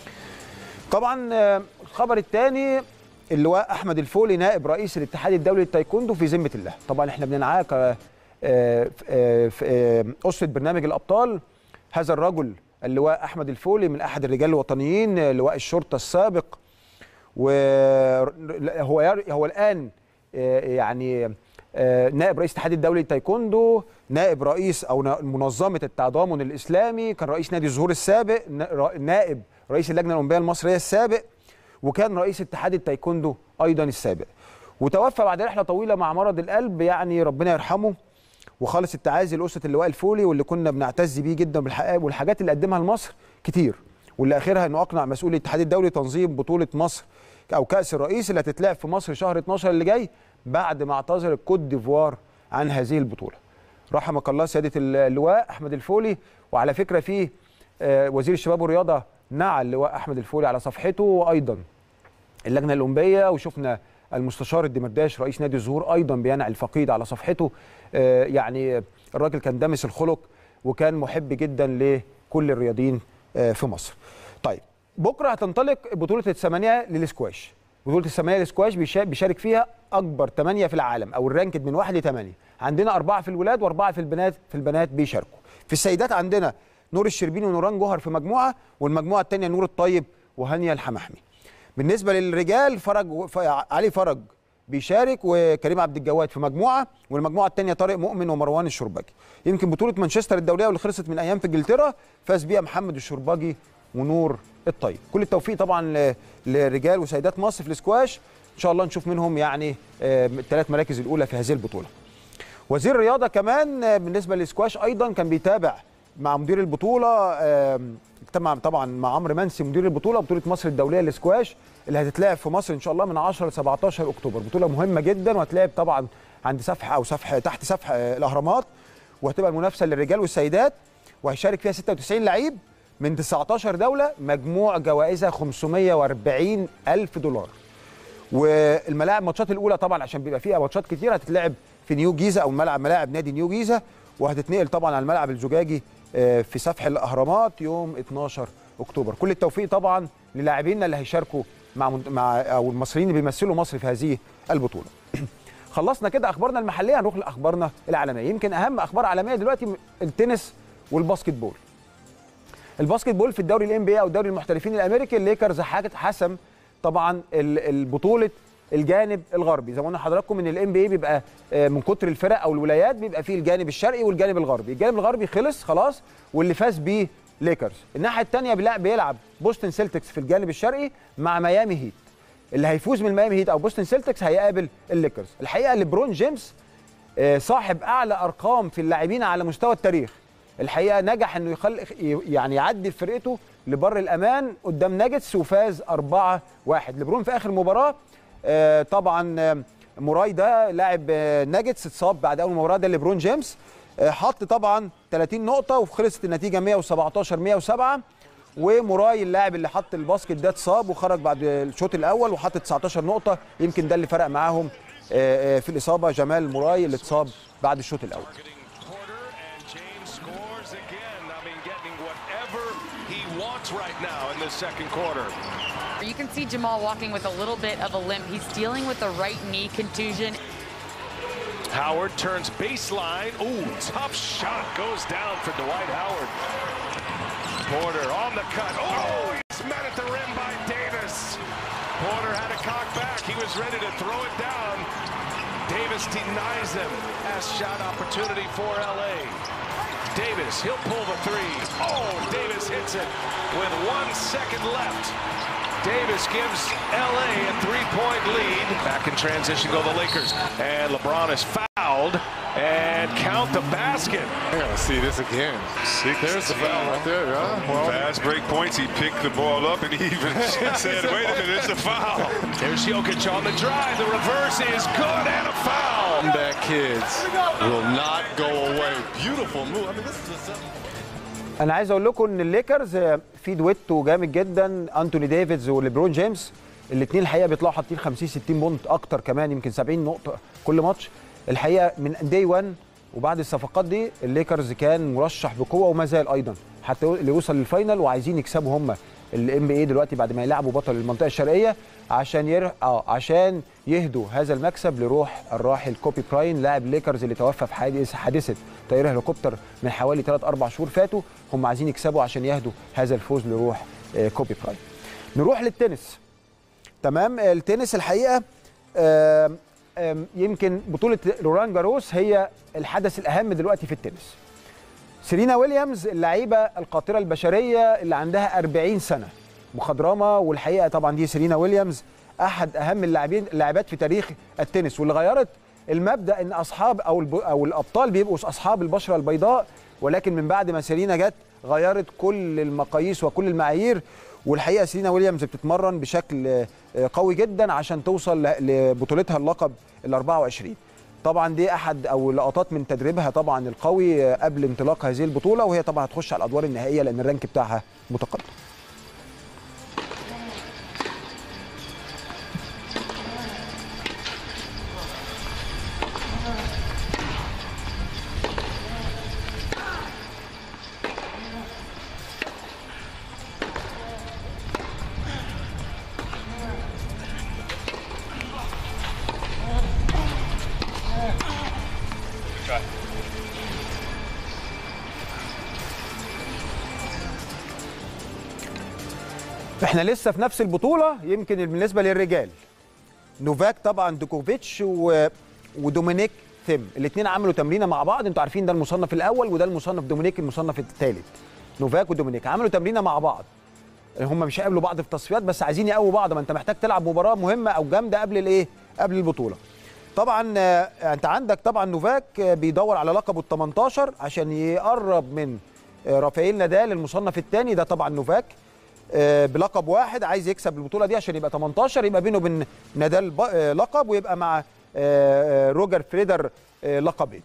طبعا آه، الخبر الثاني اللواء احمد الفولي نائب رئيس الاتحاد الدولي للتايكوندو في ذمه الله طبعا احنا بننعاه ك آه، آه، في آه، اسره برنامج الابطال هذا الرجل اللواء احمد الفولي من احد الرجال الوطنيين آه، لواء الشرطه السابق وهو هو الان آه، يعني آه، نائب رئيس الاتحاد الدولي للتايكوندو نائب رئيس او نا- منظمه التضامن الاسلامي كان رئيس نادي الزهور السابق نا- نائب رئيس اللجنه الاولمبيه المصريه السابق وكان رئيس اتحاد التايكوندو ايضا السابق وتوفى بعد رحله طويله مع مرض القلب يعني ربنا يرحمه وخالص التعازي لاسره اللواء الفولي واللي كنا بنعتز بيه جدا بالحقائق والحاجات اللي قدمها لمصر كتير واللي اخرها انه اقنع مسؤول الاتحاد الدولي تنظيم بطوله مصر او كاس الرئيس اللي هتتلعب في مصر شهر 12 اللي جاي بعد ما اعتذر الكوت ديفوار عن هذه البطوله. رحمك الله سياده اللواء احمد الفولي وعلى فكره في آه، وزير الشباب والرياضه نعى اللواء احمد الفولي على صفحته وايضا اللجنه الاولمبيه وشفنا المستشار الدمرداش رئيس نادي الزهور ايضا بينعي الفقيد على صفحته آه، يعني الراجل كان دامس الخلق وكان محب جدا لكل الرياضيين آه، في مصر. طيب بكره هتنطلق بطوله الثمانيه للسكواش. بطوله الثمانيه للسكواش بيشا- بيشارك فيها اكبر ثمانيه في العالم او الرانكد من واحد لثمانيه. عندنا اربعه في الولاد واربعه في البنات في البنات بيشاركوا. في السيدات عندنا نور الشربيني ونوران جوهر في مجموعه والمجموعه الثانيه نور الطيب وهانيه الحمحمي. بالنسبه للرجال فرج ف- علي فرج بيشارك وكريم عبد الجواد في مجموعه والمجموعه الثانيه طارق مؤمن ومروان الشرباجي يمكن بطوله مانشستر الدوليه واللي خلصت من ايام في انجلترا فاز بيها محمد الشرباجي ونور الطيب كل التوفيق طبعا ل- لرجال وسيدات مصر في الاسكواش ان شاء الله نشوف منهم يعني الثلاث مراكز الاولى في هذه البطوله وزير الرياضه كمان آه، بالنسبه للسكواش ايضا كان بيتابع مع مدير البطوله آم، اجتمع طبعا مع عمرو منسي مدير البطوله بطوله مصر الدوليه للسكواش اللي هتتلعب في مصر ان شاء الله من 10 ل 17 اكتوبر بطوله مهمه جدا وهتلعب طبعا عند سفح او سفح تحت سفح آه، الاهرامات وهتبقى المنافسه للرجال والسيدات وهيشارك فيها 96 لعيب من 19 دوله مجموع جوائزها 540 الف دولار والملاعب الماتشات الاولى طبعا عشان بيبقى فيها ماتشات كتير هتتلعب في نيو جيزه او ملعب ملاعب نادي نيو جيزه وهتتنقل طبعا على الملعب الزجاجي آه، في سفح الاهرامات يوم 12 اكتوبر كل التوفيق طبعا للاعبينا اللي هيشاركوا مع من- مع او المصريين اللي بيمثلوا مصر في هذه البطوله خلصنا كده اخبارنا المحليه هنروح لاخبارنا العالميه يمكن اهم اخبار عالميه دلوقتي التنس والباسكت بول الباسكت بول في الدوري الام بي او دوري المحترفين الامريكي الليكرز حاجه حسم طبعا ال- البطوله الجانب الغربي زي ما قلنا لحضراتكم ان الام بي بيبقى آه، من كتر الفرق او الولايات بيبقى فيه الجانب الشرقي والجانب الغربي الجانب الغربي خلص خلاص واللي فاز بيه ليكرز الناحيه الثانيه بيلعب بيلعب بوستن سيلتكس في الجانب الشرقي مع ميامي هيت اللي هيفوز من ميامي هيت او بوستن سيلتكس هيقابل الليكرز الحقيقه ليبرون جيمس آه، صاحب اعلى ارقام في اللاعبين على مستوى التاريخ الحقيقه نجح انه يخل يعني يعدي فرقته لبر الامان قدام ناجتس وفاز 4 1 ليبرون في اخر مباراه آه، طبعا آه، موراي ده لاعب آه، ناجتس اتصاب بعد اول مباراه ده ليبرون جيمس آه، حط طبعا 30 نقطه وخلصت النتيجه 117 107 وموراي اللاعب اللي حط الباسكت ده اتصاب وخرج بعد الشوط الاول وحط 19 نقطه يمكن ده اللي فرق معاهم آه، آه، في الاصابه جمال موراي اللي اتصاب بعد الشوط الاول quarter, and James scores again. I mean, getting whatever he wants right now in this second quarter. You can see Jamal walking with a little bit of a limp. He's dealing with a right knee contusion. Howard turns baseline. Ooh, tough shot goes down for Dwight Howard. Porter on the cut. Oh, he's met at the rim by Davis. Porter had a cock back. He was ready to throw it down. Davis denies him. Last shot opportunity for LA. Davis, he'll pull the three. Oh, Davis hits it with one second left. Davis gives LA a three-point lead. Back in transition go the Lakers. And LeBron is fouled. And count the basket. I gotta see this again. There's the foul right there, yeah. Well, Fast break points, he picked the ball up and he even said, wait a minute, it's a foul. There's Jokic on the drive. The reverse is good and a foul. comeback kids will not go away. Beautiful move. I mean, this is just. انا عايز اقول لكم ان الليكرز آه، في دويتو جامد جدا انتوني ديفيدز وليبرون جيمس الاثنين الحقيقه بيطلعوا حاطين 50 60 بونت اكتر كمان يمكن 70 نقطه كل ماتش الحقيقه من داي 1 وبعد الصفقات دي الليكرز كان مرشح بقوه وما زال ايضا حتى اللي يوصل للفاينل وعايزين يكسبوا هم الام بي اي دلوقتي بعد ما يلعبوا بطل المنطقه الشرقيه عشان ير... اه عشان يهدوا هذا المكسب لروح الراحل كوبي براين لاعب ليكرز اللي توفى في حادث حادثه طياره هليكوبتر من حوالي 3 4 شهور فاتوا هم عايزين يكسبوا عشان يهدوا هذا الفوز لروح آه، كوبي براين نروح للتنس تمام التنس الحقيقه آم، آم، يمكن بطوله رولان جاروس هي الحدث الاهم دلوقتي في التنس سيرينا ويليامز اللعيبه القاطره البشريه اللي عندها 40 سنه مخضرمه والحقيقه طبعا دي سيرينا ويليامز احد اهم اللاعبين اللاعبات في تاريخ التنس واللي غيرت المبدا ان اصحاب او الب... او الابطال بيبقوا اصحاب البشره البيضاء ولكن من بعد ما سيرينا جت غيرت كل المقاييس وكل المعايير والحقيقه سيرينا ويليامز بتتمرن بشكل آه، قوي جدا عشان توصل ل- لبطولتها اللقب ال 24 طبعا دي احد او لقطات من تدريبها طبعا القوي آه، قبل انطلاق هذه البطوله وهي طبعا هتخش على الادوار النهائيه لان الرانك بتاعها متقدم احنا لسه في نفس البطوله يمكن بالنسبه للرجال نوفاك طبعا دوكوفيتش و... ودومينيك ثيم الاثنين عملوا تمرينه مع بعض انتوا عارفين ده المصنف الاول وده المصنف دومينيك المصنف الثالث نوفاك ودومينيك عملوا تمرينه مع بعض هم مش هيقابلوا بعض في تصفيات بس عايزين يقووا بعض ما انت محتاج تلعب مباراه مهمه او جامده قبل الايه قبل البطوله طبعا آه، انت عندك طبعا نوفاك آه، بيدور على لقبه ال 18 عشان يقرب من آه، رافائيل نادال المصنف الثاني ده طبعا نوفاك آه، بلقب واحد عايز يكسب البطوله دي عشان يبقى 18 يبقى بينه وبين نادال ب- آه، لقب ويبقى مع آه، آه، روجر فريدر آه، لقبين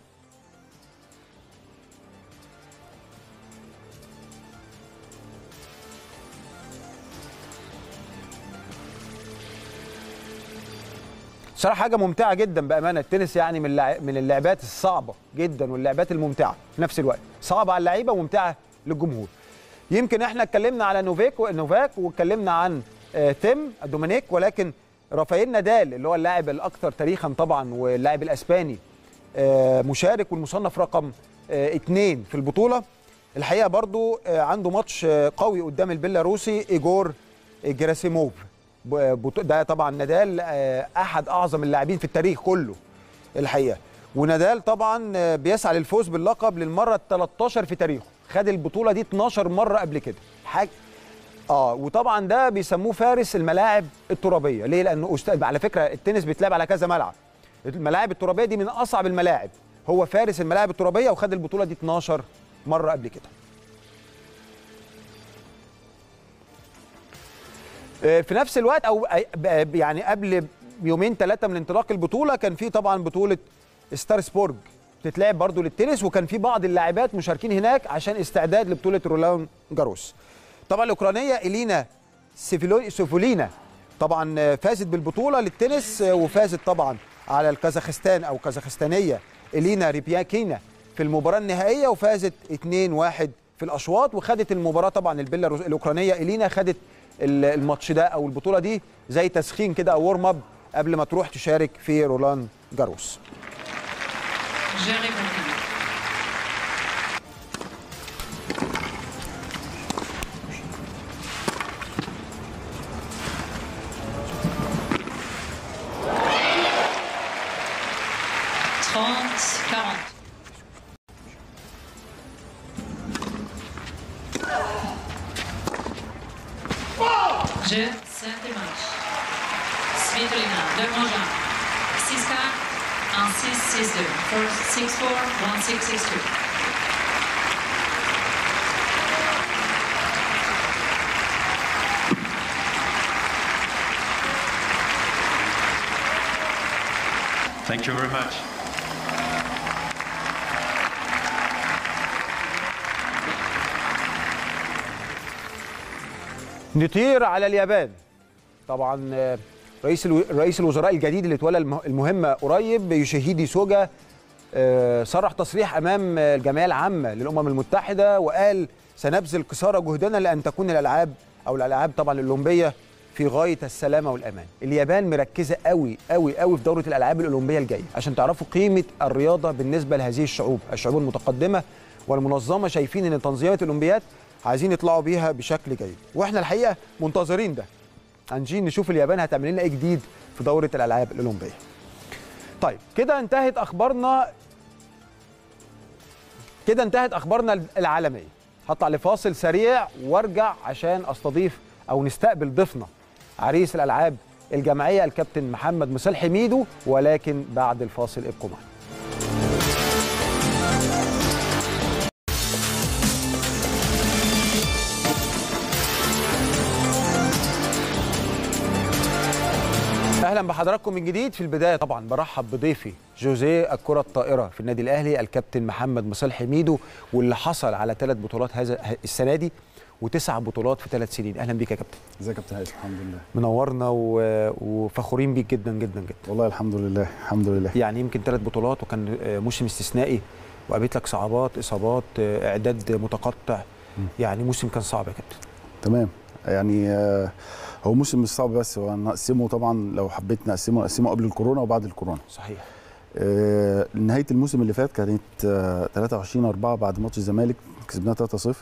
صراحه حاجه ممتعه جدا بامانه التنس يعني من اللع- من اللعبات الصعبه جدا واللعبات الممتعه في نفس الوقت صعبه على اللعيبه وممتعه للجمهور يمكن احنا اتكلمنا على نوفيك نوفاك واتكلمنا عن آه، تيم دومينيك ولكن رافائيل نادال اللي هو اللاعب الاكثر تاريخا طبعا واللاعب الاسباني آه، مشارك والمصنف رقم آه، اثنين في البطوله الحقيقه برضو آه، عنده ماتش آه، قوي قدام البيلاروسي ايجور جراسيموف ب- بطو- ده طبعا نادال آه، احد اعظم اللاعبين في التاريخ كله الحقيقه ونادال طبعا آه، بيسعى للفوز باللقب للمره ال 13 في تاريخه خد البطوله دي 12 مره قبل كده حاجه اه وطبعا ده بيسموه فارس الملاعب الترابيه ليه لانه أستاذ على فكره التنس بيتلعب على كذا ملعب الملاعب الترابيه دي من اصعب الملاعب هو فارس الملاعب الترابيه وخد البطوله دي 12 مره قبل كده آه، في نفس الوقت او أي- ب- يعني قبل يومين ثلاثه من انطلاق البطوله كان في طبعا بطوله ستارسبورج بتتلعب برضو للتنس وكان في بعض اللاعبات مشاركين هناك عشان استعداد لبطوله رولان جاروس طبعا الاوكرانيه الينا سيفيلو- سوفولينا طبعا آه، فازت بالبطوله للتنس آه، وفازت طبعا على الكازاخستان او كازاخستانيه الينا ريبياكينا في المباراه النهائيه وفازت 2-1 في الاشواط وخدت المباراه طبعا البيلاروس الاوكرانيه الينا خدت ال- الماتش ده او البطوله دي زي تسخين كده او ورم اب قبل ما تروح تشارك في رولان جاروس J'ai répondu. Trente, quarante. Je, cinq match. Svitolina, Demogin, 6-4, 1-6, 6-2. First, 6-4, 1-6, 6-2. Thank you very much. نطير على اليابان طبعا آه، رئيس الو... رئيس الوزراء الجديد اللي اتولى المه- المهمه قريب يوشيهيدي سوجا آه، صرح تصريح امام آه، الجمعيه العامه للامم المتحده وقال سنبذل قصارى جهدنا لان تكون الالعاب او الالعاب طبعا الاولمبيه في غايه السلامه والامان. اليابان مركزه قوي قوي قوي في دوره الالعاب الاولمبيه الجايه عشان تعرفوا قيمه الرياضه بالنسبه لهذه الشعوب، الشعوب المتقدمه والمنظمه شايفين ان تنظيمات الاولمبياد عايزين يطلعوا بيها بشكل جيد، واحنا الحقيقه منتظرين ده. هنجي نشوف اليابان هتعمل لنا ايه جديد في دوره الالعاب الاولمبيه. طيب كده انتهت اخبارنا كده انتهت اخبارنا العالميه هطلع لفاصل سريع وارجع عشان استضيف او نستقبل ضيفنا عريس الالعاب الجمعيه الكابتن محمد مصالح ميدو ولكن بعد الفاصل ابقوا معنا اهلا بحضراتكم من جديد في البدايه طبعا برحب بضيفي جوزيه الكره الطائره في النادي الاهلي الكابتن محمد مصالح ميدو واللي حصل على ثلاث بطولات هذا السنه دي وتسع بطولات في ثلاث سنين اهلا بيك يا كابتن ازيك يا كابتن هاشم الحمد لله منورنا و... وفخورين بيك جدا جدا جدا والله الحمد لله الحمد لله يعني يمكن ثلاث بطولات وكان موسم استثنائي وقابلت لك صعوبات اصابات اعداد متقطع يعني موسم كان صعب يا كابتن تمام يعني آه، هو موسم مش صعب بس هو نقسمه طبعا لو حبيت نقسمه نقسمه قبل الكورونا وبعد الكورونا صحيح آه، نهايه الموسم اللي فات كانت آه، 23 4 بعد ماتش الزمالك كسبناه 3 0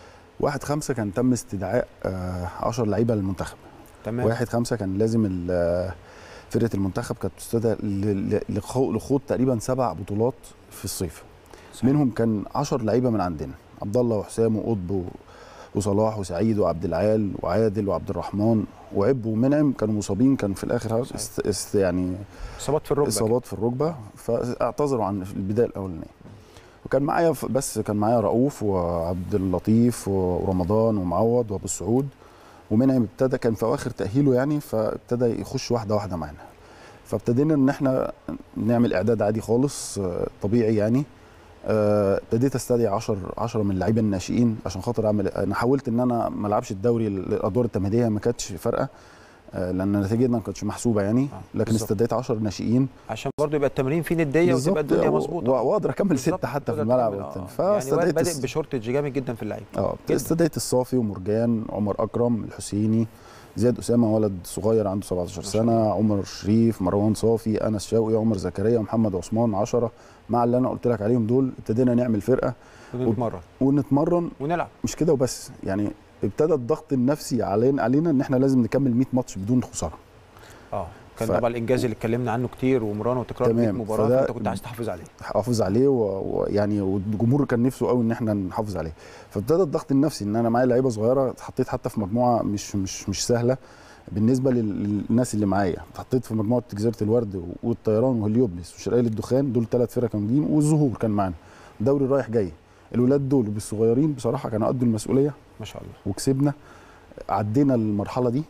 1 5 كان تم استدعاء آه، 10 لعيبه للمنتخب تمام 1 5 كان لازم ال- آه، فرقه المنتخب كانت تستدعى ل- ل- لخو- لخوض تقريبا سبع بطولات في الصيف صحيح. منهم كان 10 لعيبه من عندنا عبد الله وحسام وقطب و- وصلاح وسعيد وعبد العال وعادل وعبد الرحمن وعب ومنعم كانوا مصابين كان في الاخر صحيح. است است يعني اصابات في الركبه اصابات في الركبه فاعتذروا عن البدايه الاولانيه وكان معايا ف- بس كان معايا رؤوف وعبد اللطيف ورمضان ومعوض وابو السعود ومنعم ابتدى كان في اواخر تاهيله يعني فابتدى يخش واحده واحده معانا فابتدينا ان احنا نعمل اعداد عادي خالص آه، طبيعي يعني آه، ابتديت استدعي 10 10 من اللعيبه الناشئين عشان خاطر اعمل انا حاولت ان انا ما العبش الدوري الادوار التمهيديه ما كانتش فارقه آه، لان نتيجتنا ما كانتش محسوبه يعني آه، لكن بالظبط. استدعيت 10 ناشئين عشان برضه يبقى التمرين فيه نديه بالظبط، وتبقى الدنيا و- مظبوطه و- واقدر اكمل بالظبط، سته حتى في تقدر الملعب تكمل، وبتاع. آه. يعني فاستدعيت بادئ الس- بشورتج جامد جدا في اللعيبه اه جداً. استدعيت الصافي ومرجان عمر اكرم الحسيني زياد اسامه ولد صغير عنده 17 ما شاء سنه عمر شريف مروان صافي انس شوقي عمر زكريا محمد عثمان 10 مع اللي انا قلت لك عليهم دول ابتدينا نعمل فرقه ونتمرن ونتمرن ونلعب مش كده وبس يعني ابتدى الضغط النفسي علينا علينا ان احنا لازم نكمل 100 ماتش بدون خساره اه كان ف- طبعا الانجاز اللي اتكلمنا عنه كتير ومران وتكرار 100 تمام، مباراه فده- فانت كنت عايز تحافظ عليه احافظ عليه و- ويعني والجمهور كان نفسه قوي ان احنا نحافظ عليه فابتدى الضغط النفسي ان انا معايا لعيبه صغيره اتحطيت حتى في مجموعه مش مش مش سهله بالنسبه لل- للناس اللي معايا اتحطيت في مجموعه جزيره الورد والطيران وهليوبلس وشرقيه للدخان دول ثلاث فرق كانوا جايين والظهور كان معانا دوري رايح جاي الولاد دول بالصغيرين بصراحه كانوا قدوا المسؤوليه ما شاء الله وكسبنا عدينا المرحله دي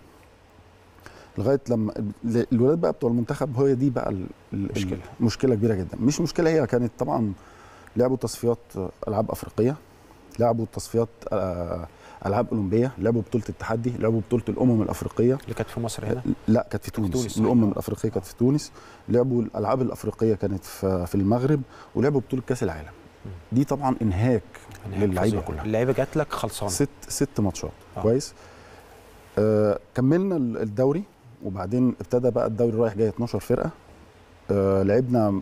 لغايه لما ال- الولاد بقى بتوع المنتخب هي دي بقى ال- ال- مشكلة. مشكله كبيره جدا مش مشكله هي كانت طبعا لعبوا تصفيات العاب افريقيه لعبوا تصفيات آه، العاب اولمبيه لعبوا بطوله التحدي لعبوا بطوله الامم الافريقيه اللي كانت في مصر هنا لا كانت في تونس, تونس، تونس صحيح. الامم الافريقيه كانت في تونس لعبوا الالعاب الافريقيه كانت في في المغرب ولعبوا بطوله كاس العالم دي طبعا انهاك للعيبه فظيع. كلها اللعيبه جات لك خلصانه ست ست ماتشات آه. آه. كويس آه كملنا ال- الدوري وبعدين ابتدى بقى الدوري رايح جاي 12 فرقه آه لعبنا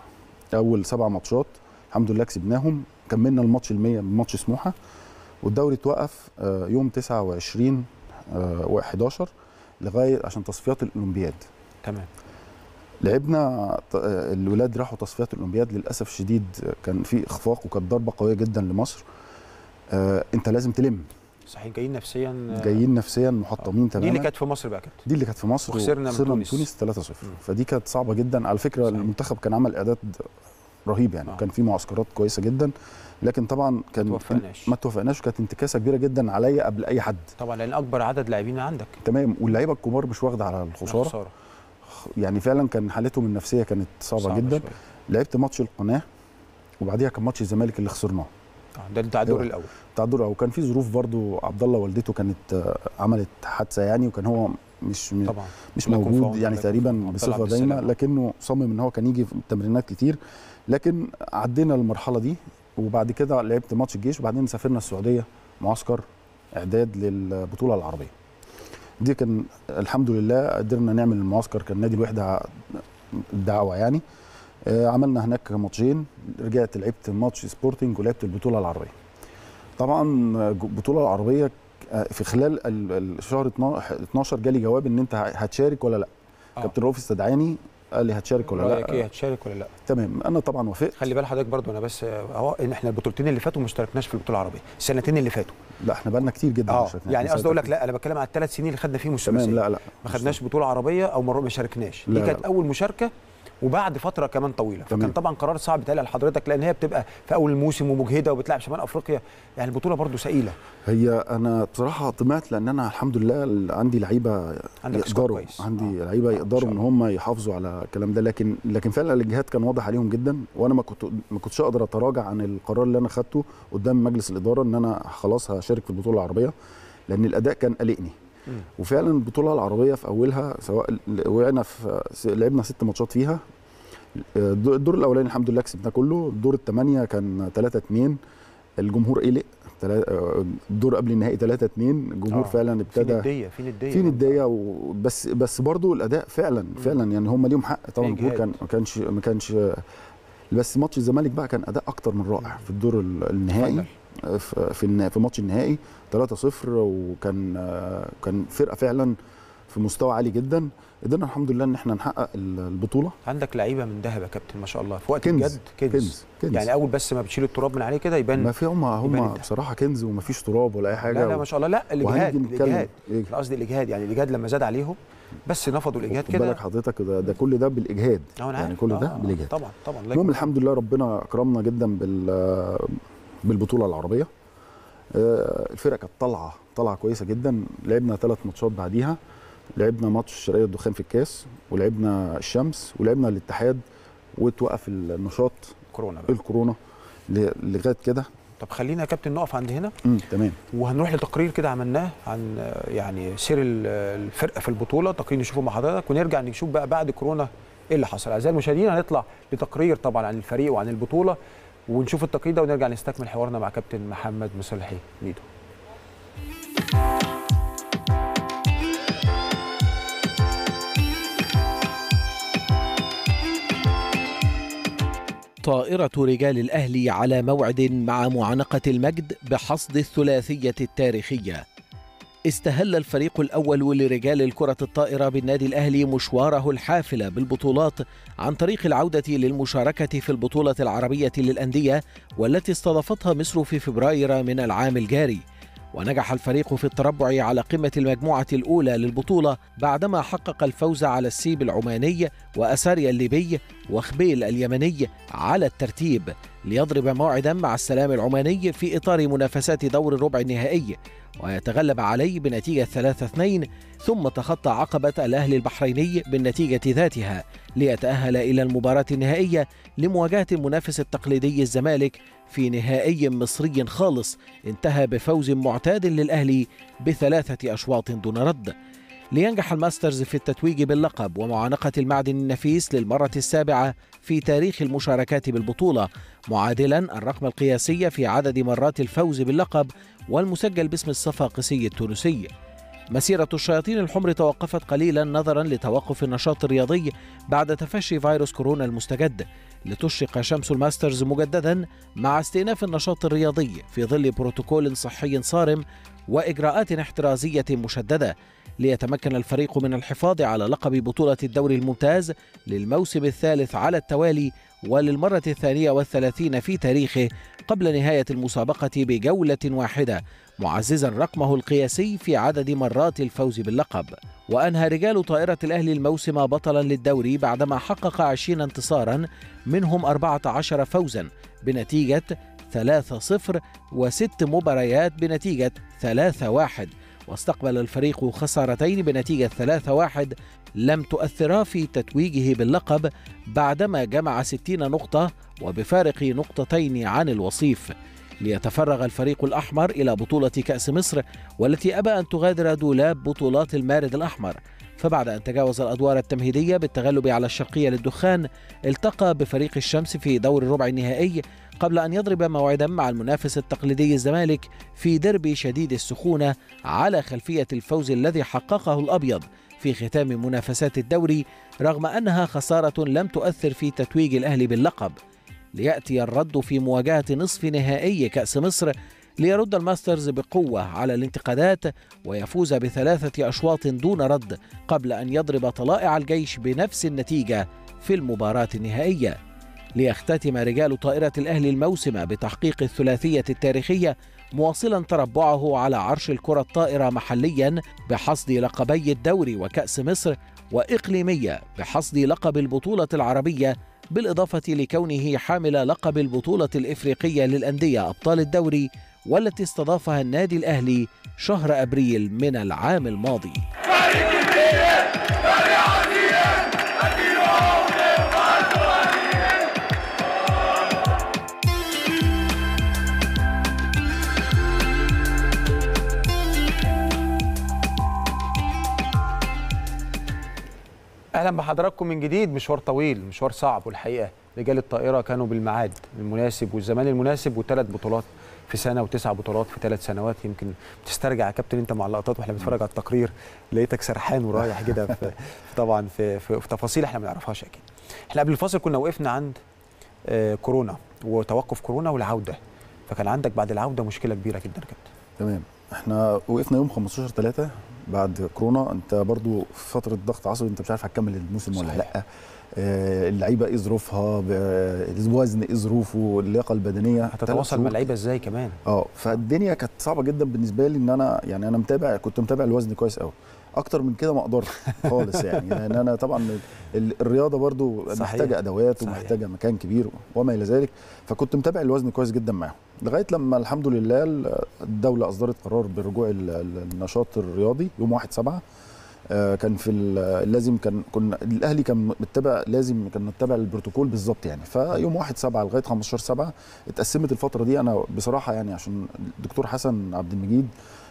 اول سبع ماتشات الحمد لله كسبناهم كملنا الماتش ال 100 بماتش سموحه والدوري اتوقف آه يوم 29 آه و11 لغايه عشان تصفيات الاولمبياد تمام لعبنا ط- آه، الولاد راحوا تصفيات الاولمبياد للاسف الشديد آه، كان في اخفاق وكانت ضربه قويه جدا لمصر آه انت لازم تلم صحيح جايين نفسيا آه، جايين نفسيا محطمين تماما دي اللي كانت في مصر بقى يا كابتن دي اللي كانت في مصر وخسرنا من تونس. تونس 3-0 مم. فدي كانت صعبه جدا على فكره صحيح. المنتخب كان عمل اعداد رهيب يعني آه. كان في معسكرات كويسه جدا لكن طبعا كان توفقناش. ما توفقناش وكانت انتكاسه كبيره جدا عليا قبل اي حد طبعا لان اكبر عدد لاعبين عندك تمام واللعيبه الكبار مش واخده على الخساره خساره يعني فعلا كان حالتهم النفسيه كانت صعبه, صعبة جدا شوية. لعبت ماتش القناه وبعديها كان ماتش الزمالك اللي خسرناه آه، ده بتاع الدور أيوة. الاول بتاع الدور وكان في ظروف برضو عبد الله والدته كانت آه، عملت حادثه يعني وكان هو مش م- طبعا مش الله يكون في موجود عونه، يعني الله يكون في تقريبا عونه. طلع بصفه دايمه بالسلامة. لكنه صمم ان هو كان يجي في تمرينات كتير لكن عدينا المرحله دي وبعد كده لعبت ماتش الجيش وبعدين سافرنا السعوديه معسكر اعداد للبطوله العربيه دي كان الحمد لله قدرنا نعمل المعسكر كان نادي الوحده الدعوه يعني آه، عملنا هناك ماتشين رجعت لعبت ماتش سبورتنج ولعبت البطوله العربيه طبعا آه، البطوله العربيه آه، في خلال ال- الشهر 12 جالي جواب ان انت هتشارك ولا لا آه. كابتن رؤوف استدعاني قال لي هتشارك ولا رايك ايه لا هتشارك ولا لا تمام انا طبعا وافقت خلي بال حضرتك برضو انا بس اهو ان احنا البطولتين اللي فاتوا ما اشتركناش في البطوله العربيه السنتين اللي فاتوا لا احنا بقالنا كتير جدا اه ما شاركناش. يعني من قصدي اقول لك ساعة لا انا بتكلم على الثلاث سنين اللي خدنا فيهم تمام الثلاثيه لا لا ما خدناش بطوله عربيه او مره ما شاركناش لا، دي لا، كانت لا. اول مشاركه وبعد فتره كمان طويله فكان تمام. طبعا قرار صعب يتقال لحضرتك لان هي بتبقى في اول الموسم ومجهده وبتلعب شمال افريقيا يعني البطوله برضو ثقيله هي انا بصراحه طمعت لان انا الحمد لله عندي لعيبه عندك سكواد يقدروا كويس. عندي لعيبه يقدروا ان هم يحافظوا على الكلام ده لكن لكن فعلا الاجهاد كان واضح عليهم جدا وانا ما كنت ما كنتش اقدر اتراجع عن القرار اللي انا خدته قدام مجلس الاداره ان انا خلاص هشارك في البطوله العربيه لان الاداء كان قلقني مم. وفعلا البطوله العربيه في اولها سواء ل- وقعنا في لعبنا ست ماتشات فيها الدور الدور الاولاني الحمد لله كسبناه كله الدور الثمانيه كان 3 2 الجمهور قلق تلا- آه، الدور قبل النهائي 3 2 الجمهور آه. فعلا في ابتدى نديه في نديه في نديه و- بس بس برضو الاداء فعلا فعلا يعني هم ليهم حق طبعا في الجمهور إجهاد. كان ما كانش ما كانش بس ماتش الزمالك بقى كان اداء اكتر من رائع في الدور ال- النهائي في في النا- في ماتش النهائي 3-0 وكان آه، كان فرقه فعلا في مستوى عالي جدا قدرنا الحمد لله ان احنا نحقق ال- البطوله عندك لعيبه من ذهب يا كابتن ما شاء الله في وقت كنز. الجد كنز. كنز. كنز. يعني اول بس ما بتشيل التراب من عليه كده يبان ما في هم يبان هم الدهب. بصراحه كنز ومفيش تراب ولا اي حاجه لا لا ما شاء الله لا الاجهاد وهنيجي نتكلم. الاجهاد إيه؟ انا قصدي الاجهاد يعني الاجهاد لما زاد عليهم بس نفضوا الاجهاد خد كده بالك حضرتك ده, ده كل ده بالاجهاد اه انا يعني عارف. كل ده آه، بالاجهاد طبعا طبعا الله المهم يكون الحمد لله ربنا اكرمنا جدا بال بالبطوله العربيه آه، الفرقه كانت طالعه طالعه كويسه جدا لعبنا ثلاث ماتشات بعديها لعبنا ماتش الشرقيه الدخان في الكاس ولعبنا الشمس ولعبنا الاتحاد وتوقف النشاط كورونا بقى. الكورونا ل- لغايه كده طب خلينا يا كابتن نقف عند هنا امم تمام وهنروح لتقرير كده عملناه عن آه، يعني سير ال- الفرقه في البطوله تقرير نشوفه مع حضرتك ونرجع نشوف بقى بعد كورونا ايه اللي حصل اعزائي المشاهدين هنطلع لتقرير طبعا عن الفريق وعن البطوله ونشوف التقرير ده ونرجع نستكمل حوارنا مع كابتن محمد مصلحي ميدو طائرة رجال الأهلي على موعد مع معانقة المجد بحصد الثلاثية التاريخية. استهل الفريق الأول لرجال الكرة الطائرة بالنادي الأهلي مشواره الحافل بالبطولات عن طريق العودة للمشاركة في البطولة العربية للأندية والتي استضافتها مصر في فبراير من العام الجاري. ونجح الفريق في التربع على قمة المجموعة الأولى للبطولة بعدما حقق الفوز على السيب العماني وأساريا الليبي وخبيل اليمني على الترتيب ليضرب موعدا مع السلام العماني في إطار منافسات دور الربع النهائي ويتغلب عليه بنتيجة 3-2 ثم تخطى عقبة الأهلي البحريني بالنتيجة ذاتها ليتأهل إلى المباراة النهائية لمواجهة المنافس التقليدي الزمالك في نهائي مصري خالص انتهى بفوز معتاد للأهلي بثلاثة أشواط دون رد لينجح الماسترز في التتويج باللقب ومعانقة المعدن النفيس للمرة السابعة في تاريخ المشاركات بالبطولة معادلا الرقم القياسي في عدد مرات الفوز باللقب والمسجل باسم الصفاقسي التونسي مسيرة الشياطين الحمر توقفت قليلا نظرا لتوقف النشاط الرياضي بعد تفشي فيروس كورونا المستجد لتشرق شمس الماسترز مجددا مع استئناف النشاط الرياضي في ظل بروتوكول صحي صارم واجراءات احترازيه مشدده ليتمكن الفريق من الحفاظ على لقب بطوله الدوري الممتاز للموسم الثالث على التوالي وللمره الثانيه والثلاثين في تاريخه قبل نهايه المسابقه بجوله واحده معززا رقمه القياسي في عدد مرات الفوز باللقب وأنهى رجال طائرة الأهلي الموسم بطلا للدوري بعدما حقق 20 انتصارا منهم 14 فوزا بنتيجة 3-0 وست مباريات بنتيجة 3-1 واستقبل الفريق خسارتين بنتيجة 3-1 لم تؤثرا في تتويجه باللقب بعدما جمع 60 نقطة وبفارق نقطتين عن الوصيف ليتفرغ الفريق الأحمر إلى بطولة كأس مصر والتي أبى أن تغادر دولاب بطولات المارد الأحمر فبعد أن تجاوز الأدوار التمهيدية بالتغلب على الشرقية للدخان التقى بفريق الشمس في دور الربع النهائي قبل أن يضرب موعدا مع المنافس التقليدي الزمالك في ديربي شديد السخونة على خلفية الفوز الذي حققه الأبيض في ختام منافسات الدوري رغم أنها خسارة لم تؤثر في تتويج الأهلي باللقب ليأتي الرد في مواجهة نصف نهائي كأس مصر ليرد الماسترز بقوة على الانتقادات ويفوز بثلاثة أشواط دون رد قبل أن يضرب طلائع الجيش بنفس النتيجة في المباراة النهائية ليختتم رجال طائرة الأهلي الموسم بتحقيق الثلاثية التاريخية مواصلا تربعه على عرش الكرة الطائرة محليا بحصد لقبي الدوري وكأس مصر وإقليمية بحصد لقب البطولة العربية بالإضافة لكونه حامل لقب البطولة الإفريقية للأندية أبطال الدوري والتي استضافها النادي الأهلي شهر أبريل من العام الماضي اهلا بحضراتكم من جديد مشوار طويل مشوار صعب والحقيقه رجال الطائره كانوا بالميعاد المناسب والزمان المناسب وثلاث بطولات في سنه وتسع بطولات في ثلاث سنوات يمكن بتسترجع يا كابتن انت مع اللقطات واحنا بنتفرج على التقرير لقيتك سرحان ورايح كده في طبعا في, في, في تفاصيل احنا ما نعرفهاش اكيد احنا قبل الفاصل كنا وقفنا عند آه كورونا وتوقف كورونا والعوده فكان عندك بعد العوده مشكله كبيره جدا يا كابتن تمام احنا وقفنا يوم 15 3 بعد كورونا انت برضو في فتره ضغط عصبي انت مش عارف هتكمل الموسم ولا لا آه اللعيبه ايه ظروفها الوزن ايه ظروفه اللياقه البدنيه هتتواصل مع اللعيبه ازاي كمان اه فالدنيا كانت صعبه جدا بالنسبه لي ان انا يعني انا متابع كنت متابع الوزن كويس قوي اكتر من كده ما اقدرش خالص يعني لان يعني انا طبعا الرياضه برضو صحيح. محتاجه ادوات صحيح. ومحتاجه مكان كبير وما الى ذلك فكنت متابع الوزن كويس جدا معاهم لغايه لما الحمد لله الدوله اصدرت قرار برجوع النشاط الرياضي يوم 1 7 كان في لازم كان كنا الاهلي كان متبع لازم كان متبع البروتوكول بالظبط يعني فيوم 1 7 لغايه 15 7 اتقسمت الفتره دي انا بصراحه يعني عشان الدكتور حسن عبد المجيد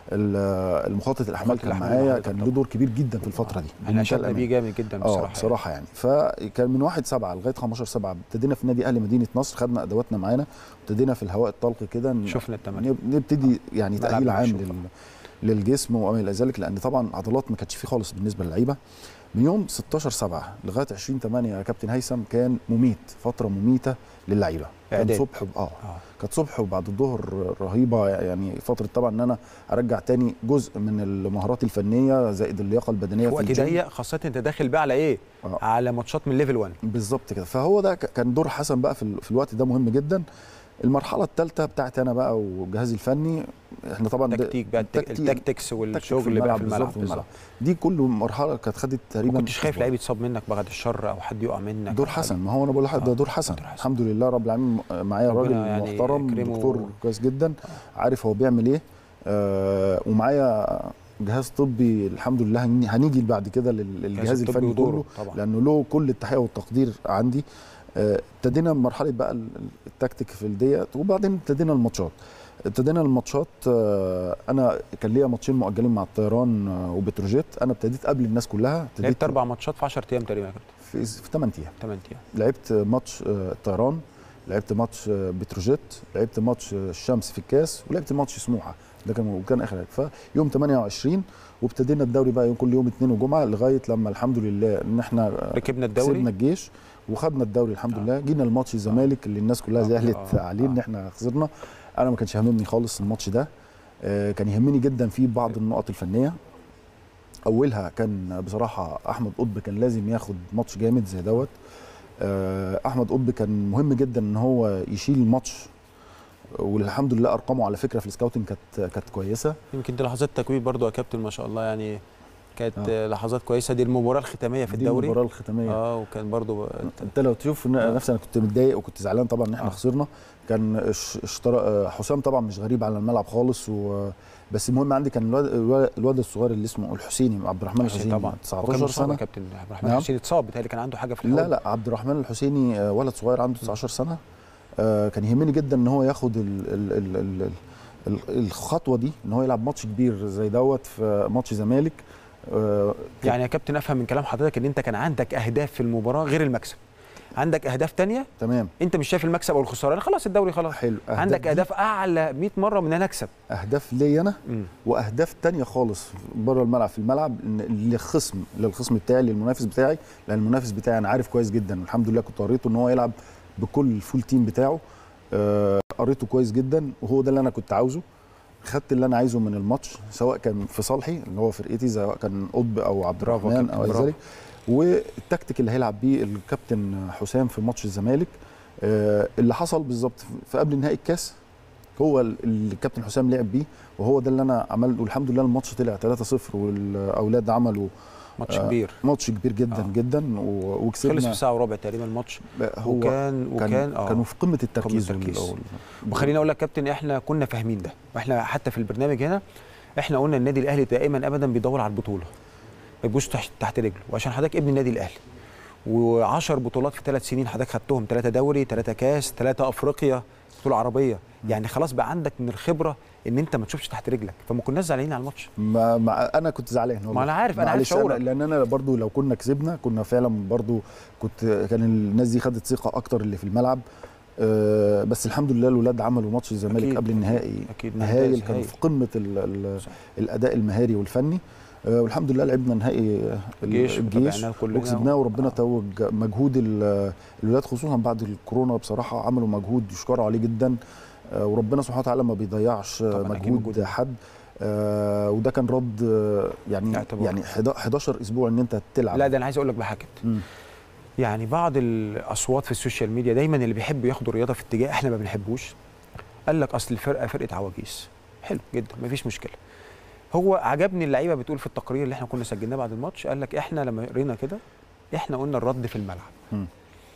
المخطط الاحمال كان معايا كان له دور كبير جدا في الفتره دي احنا شدنا بيه جامد جدا بصراحه اه بصراحه يعني فكان من 1 7 لغايه 15 7 ابتدينا في نادي اهلي مدينه نصر خدنا ادواتنا معانا ابتدينا في الهواء الطلق كده شفنا التمارين نبتدي يعني تاهيل عام لل للجسم وما الى ذلك لان طبعا عضلات ما كانتش فيه خالص بالنسبه للعيبه من يوم 16 7 لغايه 20 8 يا كابتن هيثم كان مميت فتره مميته للعيبه كان صبح اه, آه. كانت صبح وبعد الظهر رهيبه يعني فتره طبعا ان انا ارجع تاني جزء من المهارات الفنيه زائد اللياقه البدنيه في وقت ضيق خاصه انت داخل بقى على ايه؟ آه. على ماتشات من ليفل 1 بالظبط كده فهو ده كان دور حسن بقى في, في الوقت ده مهم جدا المرحله الثالثه بتاعتي انا بقى وجهازي الفني احنا طبعا تكتيك بقى التكتكس والشغل اللي بقى في الملعب بالظبط دي كل مرحله كانت خدت تقريبا ما كنتش خايف لعيب يتصاب منك بعد الشر او حد يقع منك دور حسن ما هو انا بقول لحضرتك ده دور حسن الحمد لله رب العالمين معايا راجل يعني محترم دكتور كويس جدا عارف هو بيعمل ايه آه ومعايا جهاز طبي الحمد لله هنيجي بعد كده للجهاز الفني كله لانه له كل التحيه والتقدير عندي ابتدينا آه مرحله بقى التكتيك في ديت وبعدين ابتدينا الماتشات ابتدينا الماتشات آه انا كان ليا ماتشين مؤجلين مع الطيران آه وبتروجيت انا ابتديت قبل الناس كلها لعبت اربع ماتشات في 10 ايام تقريبا يا كابتن في في 8 ايام 8 ايام لعبت ماتش الطيران لعبت ماتش بتروجيت لعبت ماتش الشمس في الكاس ولعبت ماتش سموحه ده كان كان اخر حاجه فيوم 28 وابتدينا الدوري بقى يوم كل يوم اثنين وجمعه لغايه لما الحمد لله ان احنا ركبنا الدوري كسبنا الجيش وخدنا الدوري الحمد آه. لله جينا الماتش الزمالك اللي الناس كلها زعلت آه. عليه ان احنا خسرنا انا ما كانش هاممني خالص الماتش ده آه كان يهمني جدا فيه بعض النقط الفنيه اولها كان بصراحه احمد قطب كان لازم ياخد ماتش جامد زي دوت آه احمد قطب كان مهم جدا ان هو يشيل الماتش والحمد لله ارقامه على فكره في السكاوتنج كانت كانت كويسه يمكن دي لحظات تكوين برضو يا كابتن ما شاء الله يعني كانت آه. لحظات كويسه دي المباراه الختاميه في الدوري دي المباراه الختاميه اه وكان برضو انت لو تشوف نفسي انا كنت متضايق وكنت زعلان طبعا ان احنا آه. خسرنا كان اشترى حسام طبعا مش غريب على الملعب خالص و بس المهم عندي كان الواد, الواد الصغير اللي اسمه الحسيني عبد الرحمن الحسيني طبعا 19 سنه كابتن عبد الرحمن نعم. الحسيني اتصاب بتهيألي كان عنده حاجه في لا لا عبد الرحمن الحسيني ولد صغير عنده 19 سنه آه كان يهمني جدا ان هو ياخد ال ال ال ال ال الخطوه دي ان هو يلعب ماتش كبير زي دوت في ماتش زمالك آه يعني يا كابتن افهم من كلام حضرتك ان انت كان عندك اهداف في المباراه غير المكسب عندك اهداف تانية تمام انت مش شايف المكسب او الخساره خلاص الدوري خلاص حلو أهداف عندك اهداف اعلى 100 مره من ان انا اكسب اهداف ليا انا واهداف تانية خالص بره الملعب في الملعب للخصم للخصم بتاعي للمنافس بتاعي لان المنافس بتاعي انا عارف كويس جدا والحمد لله كنت قريته ان هو يلعب بكل الفول تيم بتاعه آه قريته كويس جدا وهو ده اللي انا كنت عاوزه خدت اللي انا عايزه من الماتش سواء كان في صالحي اللي هو فرقتي سواء كان قطب او عبد برافو يا الرحمن كابتن، او برافو. ذلك والتكتيك اللي هيلعب بيه الكابتن حسام في ماتش الزمالك آه، اللي حصل بالظبط في قبل نهائي الكاس هو ال- اللي الكابتن حسام لعب بيه وهو ده اللي انا عملته والحمد لله الماتش طلع 3-0 والاولاد عملوا ماتش آه، كبير ماتش كبير جدا آه. جدا و- وكسبنا خلص في ساعه وربع تقريبا الماتش هو وكان وكان اه كانوا في قمه التركيز, قمة التركيز. وال- وخليني اقول لك كابتن احنا كنا فاهمين ده واحنا حتى في البرنامج هنا احنا قلنا النادي الاهلي دائما ابدا بيدور على البطوله ما يبقوش تحت, تحت رجله وعشان حضرتك ابن النادي الاهلي و10 بطولات في ثلاث سنين حضرتك خدتهم ثلاثه دوري ثلاثه كاس ثلاثه افريقيا بطوله عربيه يعني خلاص بقى عندك من الخبره ان انت ما تشوفش تحت رجلك فما كناش زعلانين على الماتش ما, ما انا كنت زعلان والله. ما أنا عارف، أنا عارف معلش شعورك. لان انا برضو لو كنا كسبنا كنا فعلا برضو كنت كان الناس دي خدت ثقه اكتر اللي في الملعب آه بس الحمد لله الاولاد عملوا ماتش الزمالك أكيد. قبل النهائي أكيد، ممتاز، هايل كانوا هايل. في قمه ال ال الاداء المهاري والفني آه والحمد لله لعبنا نهائي ال- الجيش الجيش وتابعناه كلنا. وكسبناه وربنا توج مجهود ال- الولاد خصوصا بعد الكورونا بصراحه عملوا مجهود يشكروا عليه جدا آه وربنا سبحانه وتعالى ما بيضيعش آه، طبعاً أكيد مجهود مجهود. حد آه وده كان رد آه، يعني اعتبار. يعني 11 اسبوع ان انت تلعب لا ده انا عايز اقول لك بحاجه مم. يعني بعض الاصوات في السوشيال ميديا دايما اللي بيحبوا ياخدوا الرياضه في اتجاه احنا ما بنحبوش قال لك اصل الفرقه فرقه عواجيز حلو جدا مفيش مشكله هو عجبني اللعيبه بتقول في التقرير اللي احنا كنا سجلناه بعد الماتش قال لك احنا لما قرينا كده احنا قلنا الرد في الملعب مم.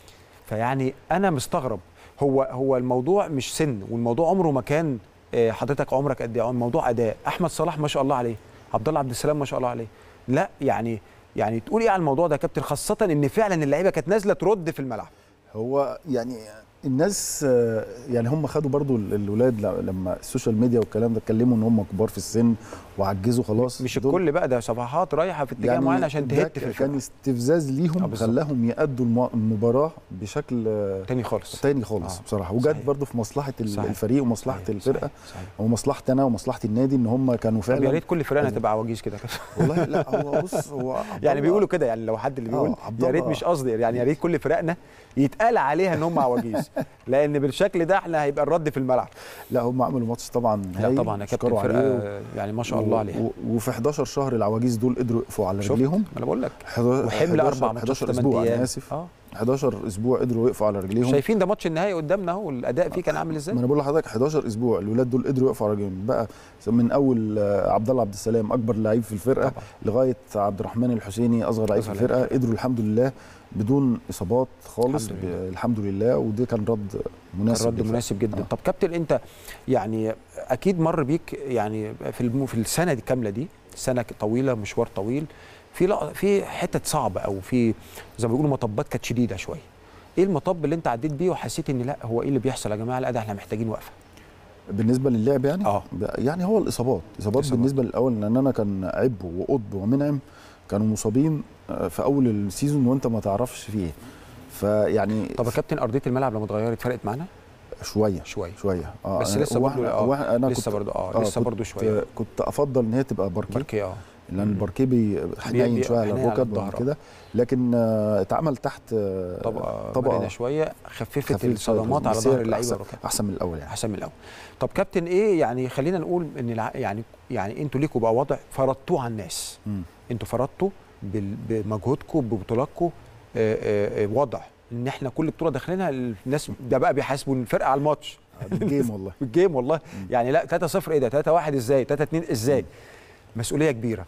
فيعني انا مستغرب هو هو الموضوع مش سن والموضوع عمره ما كان آه، حضرتك عمرك قد ايه الموضوع اداء احمد صلاح ما شاء الله عليه عبد الله عبد السلام ما شاء الله عليه لا يعني يعني تقول ايه على الموضوع ده يا كابتن خاصه ان فعلا اللعيبه كانت نازله ترد في الملعب هو يعني الناس آه، يعني هم خدوا برضو ال- الولاد ل- لما السوشيال ميديا والكلام ده اتكلموا ان هم كبار في السن وعجزوا خلاص مش دول الكل بقى ده صفحات رايحه في اتجاه معين عشان ده تهت في كان الفرقه استفزاز آه، ليهم بالظبط. خلاهم يأدوا الم- المباراه بشكل آه، تاني خالص تاني خالص آه، بصراحه وجت صحيح. برضو في مصلحه ال- صحيح. الفريق ومصلحه صحيح، الفرقه صحيح، صحيح. ومصلحتي انا ومصلحه النادي ان هم كانوا طب يا فعلا ريت كل فرقه تبقى عواجيز كده كده والله لا هو بص هو عبد يعني الله- بيقولوا كده يعني لو حد اللي بيقول آه، عبد يا ريت الله- مش قصدي يعني يا ريت كل فرقنا يتقال عليها ان هم عواجيز لان بالشكل ده احنا هيبقى الرد في الملعب لا هم عملوا ماتش طبعا لا هايل طبعا يا كابتن يشكروا عليه فرقه يعني ما شاء الله عليها و- وفي 11 شهر العواجيز دول قدروا يقفوا على شفت؟ رجليهم انا بقول لك 11 وحمل اربع ماتشات 11 في 8 اسبوع ايام انا اسف اه 11 اسبوع قدروا يقفوا على رجليهم شايفين ده ماتش النهائي قدامنا اهو الاداء فيه كان عامل ازاي ما انا بقول لحضرتك 11 اسبوع الولاد دول قدروا يقفوا على رجليهم بقى من اول آه، عبد الله عبد السلام اكبر لعيب في الفرقه طبعا. لغايه عبد الرحمن الحسيني اصغر لعيب في أصغر الفرقه لعيب. قدروا الحمد لله بدون اصابات خالص الحمد ب- لله. الحمد لله وده كان رد مناسب كان رد للفرقة. مناسب جدا آه. طب كابتن انت يعني اكيد مر بيك يعني في الم- في السنه دي كامله دي سنه طويله مشوار طويل في لا في حتت صعبه او في زي ما بيقولوا مطبات كانت شديده شويه ايه المطب اللي انت عديت بيه وحسيت ان لا هو ايه اللي بيحصل يا جماعه لا ده احنا محتاجين وقفه بالنسبه للعب يعني اه يعني هو الاصابات اصابات إصابات. بالنسبه للاول لان انا كان عبو وقطب ومنعم كانوا مصابين آه، في اول السيزون وانت ما تعرفش فيه ايه فيعني طب يا كابتن ارضيه الملعب لما اتغيرت فرقت معانا شويه شويه شويه اه بس أنا- لسه هو برضو إحنا- اه هو إحنا- انا لسه كنت برضو اه لسه كنت- برضو شويه كنت افضل ان هي تبقى باركيه باركيه اه لان الباركيه بي- حنين بي- شويه على حنين على الركب الظهر. وكده لكن آه، اتعمل تحت آه، طبقه طبقه مرنه شويه خففت خفيفة الصدمات على بس هي ظهر اللعيبه أحسن, والركاب احسن من الاول يعني احسن من الاول طب كابتن ايه يعني خلينا نقول ان الع... يعني يعني انتوا ليكوا بقى وضع فرضتوه على الناس مم. انتوا فرضتوا بال... بمجهودكم ببطولاتكم آه، آه، آه، وضع ان احنا كل بطوله داخلينها الناس ده بقى بيحاسبوا الفرقه على الماتش بالجيم والله بالجيم والله يعني لا 3 0 ايه ده 3 1 ازاي 3 2 ازاي مسؤوليه كبيره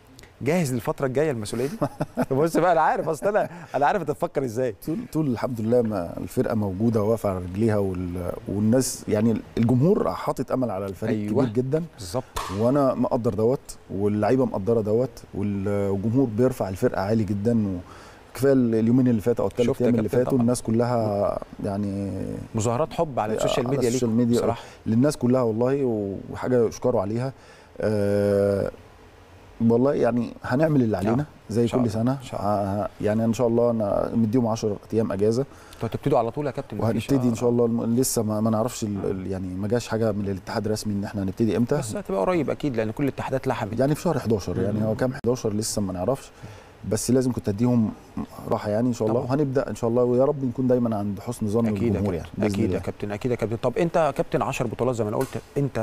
جاهز للفتره الجايه المسؤوليه دي بص بقى انا عارف اصل انا انا عارف انت تفكر ازاي طول طول الحمد لله ما الفرقه موجوده واقفه على رجليها وال... والناس يعني الجمهور حاطط امل على الفريق أيوة. كبير جدا بالظبط وانا مقدر دوت واللعيبه مقدره دوت وال- والجمهور بيرفع الفرقه عالي جدا وكفايه اليومين اللي فاتوا او الثلاث شفت يا ايام اللي كابتن فاتوا طبعا. الناس كلها يعني مظاهرات حب على السوشيال على ميديا السوشيال ليكم ميديا بصراحه للناس كلها والله وحاجه يشكروا عليها أه والله يعني هنعمل اللي علينا زي إن شاء كل الله. سنه إن شاء آه، يعني ان شاء الله انا مديهم 10 ايام اجازه انتوا هتبتدوا على طول يا كابتن مفيش- وهنبتدي ان آه. شاء الله الم- لسه ما, ما نعرفش ال- ال- يعني ما جاش حاجه من الاتحاد رسمي ان احنا هنبتدي امتى بس هتبقى قريب اكيد لان كل الاتحادات لحمت يعني في شهر 11 يعني هو كام 11 لسه ما نعرفش بس لازم كنت اديهم راحه يعني ان شاء الله طبعا. وهنبدا ان شاء الله ويا رب نكون دايما عند حسن ظن اكيد يا الجمهور كابتن يعني بإذن اكيد يا الله. كابتن اكيد يا كابتن طب انت كابتن 10 بطولات زي ما انا قلت انت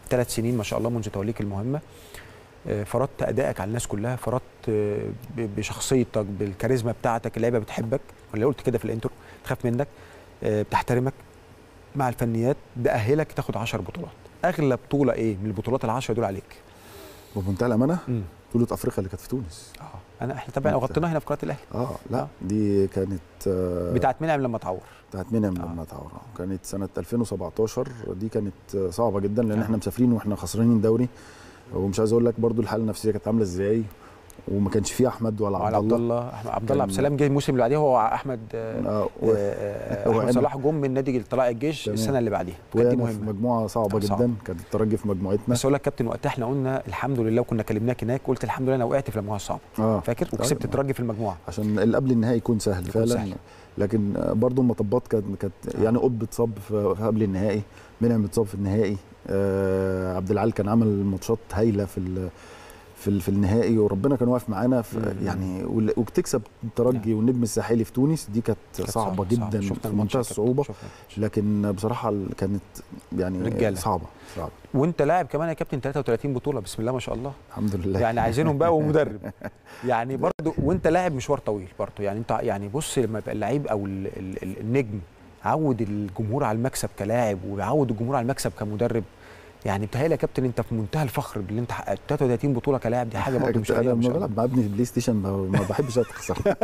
ثلاث سنين ما شاء الله منذ توليك المهمه آه، فرضت ادائك على الناس كلها فرضت آه، ب- بشخصيتك بالكاريزما بتاعتك اللعيبه بتحبك ولا قلت كده في الانترو تخاف منك آه، بتحترمك مع الفنيات ده اهلك تاخد 10 بطولات اغلى بطوله ايه من البطولات العشرة دول عليك وبمنتهى الامانه مم. بطوله افريقيا اللي كانت في تونس انا احنا طبعا غطيناها هنا في قناه الاهلي اه لا دي كانت آه بتاعت منعم لما تعور بتاعت منعم لما تعور آه. كانت سنه 2017 دي كانت آه، صعبه جدا لان احنا مسافرين واحنا خسرانين دوري ومش عايز اقول لك برضو الحاله النفسيه كانت عامله ازاي وما كانش فيه احمد ولا وعلى عبد عبد الله الله أحمد- عبد الله عبد كان- السلام جه الموسم اللي بعديه هو احمد آه، آه، و- آه، هو احمد عمل- صلاح جم من نادي طلائع الجيش تمام. السنه اللي بعديها كانت دي وقعنا في مهمه مجموعه صعبه كانت صعبة. جدا كانت الترجي في مجموعتنا بس اقول لك كابتن وقتها احنا قلنا الحمد لله وكنا كلمناك هناك قلت الحمد لله انا وقعت في المجموعه الصعبه اه فاكر وكسبت الترجي في المجموعه عشان اللي قبل النهائي يكون سهل يكون فعلا سهل. لكن برضو المطبات كانت كانت يعني قطب اتصاب في في قبل النهائي منعم اتصاب في النهائي آه عبد العال كان عمل ماتشات هايله في ال- في ال- في النهائي وربنا كان واقف معانا في مم. يعني وال- وتكسب الترجي والنجم الساحلي في تونس دي كانت كانت صعبه صعبة، جدا صعبة. شفنا في الماتش منتهى يا كابتن، الصعوبه شفنا لكن بصراحه ال- كانت يعني رجالة. صعبه صعبه وانت لاعب كمان يا كابتن 33 بطوله بسم الله ما شاء الله الحمد لله يعني عايزينهم بقى ومدرب يعني برضو وانت لاعب مشوار طويل برضو يعني انت يعني بص لما يبقى اللعيب او ال ال ال النجم عود الجمهور على المكسب كلاعب ويعود الجمهور على المكسب كمدرب يعني بتهيألي يا كابتن انت في منتهى الفخر باللي انت حققته 33 بطوله كلاعب دي حاجه برضو مش انا قليله ما لما شاء الله بلعب مع ابني في البلاي ستيشن ما ما بحبش اخسر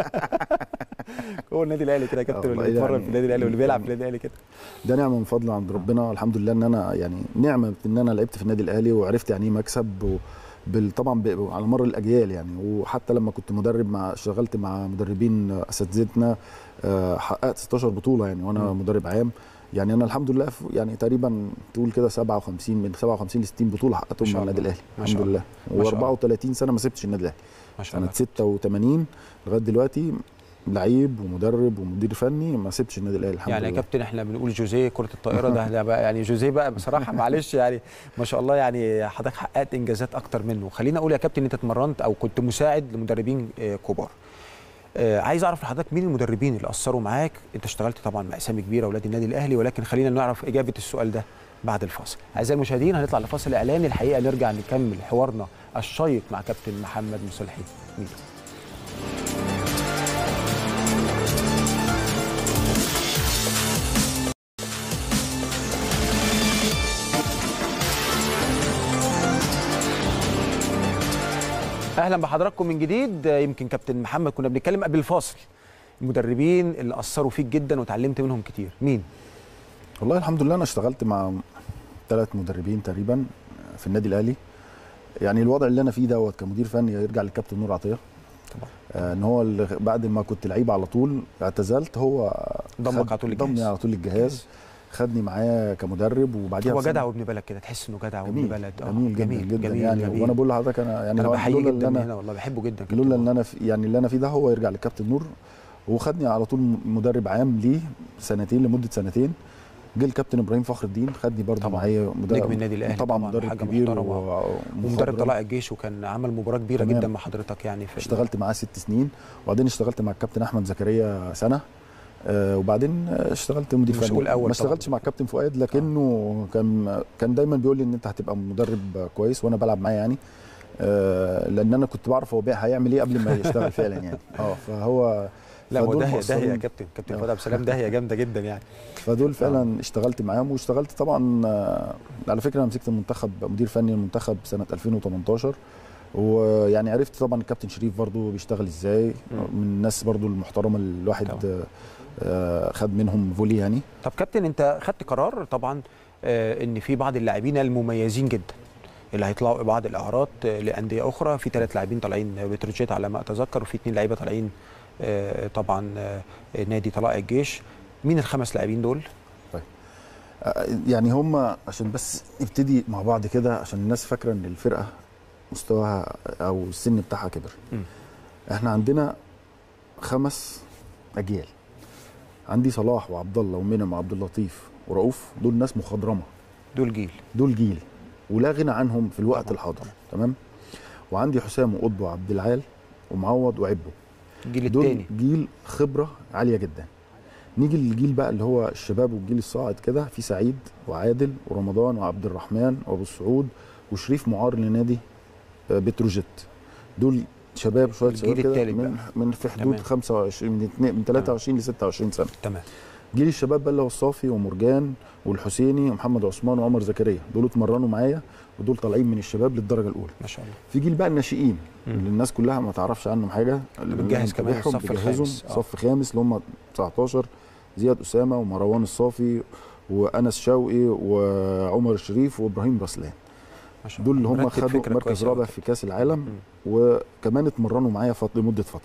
هو النادي الاهلي كده يا كابتن والله اللي بيتمرن يعني- في النادي الاهلي واللي بيلعب في النادي الاهلي كده ده نعمه من فضل عند ربنا الحمد لله ان انا يعني نعمه ان انا لعبت في النادي الاهلي وعرفت يعني ايه مكسب و بال طبعا ب- على مر الاجيال يعني وحتى لما كنت مدرب مع اشتغلت مع مدربين اساتذتنا آه، حققت 16 بطوله يعني وانا مم. مدرب عام يعني انا الحمد لله في- يعني تقريبا تقول كده 57 من 57 ل 60 بطوله ما حققتهم شاء مع النادي الله. الاهلي ما الحمد شاء لله ما شاء الله. و34 سنه ما سبتش النادي الاهلي ما شاء سنه الله 86 لغايه دلوقتي لعيب ومدرب ومدير فني ما سبتش النادي الاهلي الحمد يعني يا لله كابتن احنا بنقول جوزيه كره الطائره ده, ده بقى يعني جوزيه بقى بصراحه معلش يعني ما شاء الله يعني حضرتك حققت انجازات اكتر منه خليني اقول يا كابتن انت اتمرنت او كنت مساعد لمدربين آه، كبار آه، عايز اعرف لحضرتك مين المدربين اللي اثروا معاك انت اشتغلت طبعا مع اسامي كبيره اولاد النادي الاهلي ولكن خلينا نعرف اجابه السؤال ده بعد الفاصل اعزائي المشاهدين هنطلع لفاصل اعلاني الحقيقه نرجع نكمل حوارنا الشيق مع كابتن محمد مصلحي ميدو اهلا بحضراتكم من جديد آه، يمكن كابتن محمد كنا بنتكلم قبل الفاصل المدربين اللي اثروا فيك جدا وتعلمت منهم كتير مين والله الحمد لله انا اشتغلت مع ثلاث مدربين تقريبا في النادي الاهلي يعني الوضع اللي انا فيه دوت كمدير فني يرجع للكابتن نور عطيه طبعا آه ان هو اللي بعد ما كنت لعيب على طول اعتزلت هو ضمك خد- على طول الجهاز. ضمني على طول الجهاز خدني معاه كمدرب وبعديها هو بسنة- جدع وابن بلد كده تحس انه جدع وابن جميل بلد آه، جميل جدا جميل جدا جميل يعني جميل. وانا بقول لحضرتك انا يعني انا هو بحييه لولا جدا اللي من انا هنا والله بحبه جدا كابتن لولا نور. ان انا في يعني اللي انا فيه ده هو يرجع للكابتن نور وخدني على طول مدرب عام ليه سنتين لمده سنتين جه الكابتن ابراهيم فخر الدين خدني برضه طبعا. معايا نجم النادي الاهلي طبعا طبعاً، مدرب حاجة كبير محترمة. و- ومدرب ومخضرم. طلائع الجيش وكان عمل مباراه كبيره تمام. جدا مع حضرتك يعني في اشتغلت معاه ست سنين وبعدين اشتغلت مع الكابتن احمد زكريا سنه آه وبعدين اشتغلت مدير فني مسؤول أول ما طبعاً. اشتغلتش مع الكابتن فؤاد لكنه كان كان دايما بيقول لي ان انت هتبقى مدرب كويس وانا بلعب معاه يعني آه لان انا كنت بعرف هو بي- هيعمل ايه قبل ما يشتغل فعلا يعني اه فهو لا هو فدول ده ده يا مؤثرين. كابتن كابتن آه. فؤاد عبد السلام ده هي جامده جدا يعني فدول فعلا اشتغلت معاهم واشتغلت طبعا آه، على فكره انا مسكت المنتخب مدير فني المنتخب سنه 2018 ويعني عرفت طبعا الكابتن شريف برضو بيشتغل ازاي من الناس برضو المحترمه اللي الواحد آه، آه، خد منهم فولي يعني طب كابتن انت خدت قرار طبعا آه، ان في بعض اللاعبين المميزين جدا اللي هيطلعوا بعض الاعراض آه، لانديه اخرى في ثلاث لاعبين طالعين بتروجيت على ما اتذكر وفي اثنين لعيبه طالعين آه، طبعا آه، نادي طلائع الجيش مين الخمس لاعبين دول آه، يعني هم عشان بس نبتدي مع بعض كده عشان الناس فاكره ان الفرقه مستواها او السن بتاعها كبر م. احنا عندنا خمس اجيال عندي صلاح وعبد الله ومنعم وعبد اللطيف ورؤوف دول ناس مخضرمه دول جيل دول جيل ولا غنى عنهم في الوقت الحاضر تمام وعندي حسام وقطب وعبد العال ومعوض وعبده الجيل دول الثاني جيل خبره عاليه جدا نيجي للجيل بقى اللي هو الشباب والجيل الصاعد كده في سعيد وعادل ورمضان وعبد الرحمن وابو السعود وشريف معار لنادي آه، بتروجيت دول شباب شويه الجيل شباب كده التالت من, من في حدود تمام. 25 من, اتنين- من 23 ل 26 سنه تمام جيل الشباب بقى اللي هو الصافي ومرجان والحسيني ومحمد عثمان وعمر زكريا دول اتمرنوا معايا ودول طالعين من الشباب للدرجه الاولى ما شاء الله في جيل بقى الناشئين اللي الناس كلها ما تعرفش عنهم حاجه اللي بتجهز كمان بنتابعهم، الصف بجهزهم الخامس. آه. صف خامس اللي هم 19 زياد اسامه ومروان الصافي وانس شوقي وعمر الشريف وابراهيم رسلان ما شاء دول اللي هم مرتب خدوا فكرة مركز كويسة رابع أوي. في كاس العالم وكمان اتمرنوا معايا فت- لمده فتره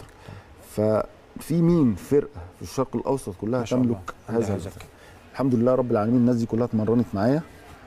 ففي مين فرقه في الشرق الاوسط كلها ما شاء الله. تملك عندها هذا هذا الهدف الحمد لله رب العالمين الناس دي كلها اتمرنت معايا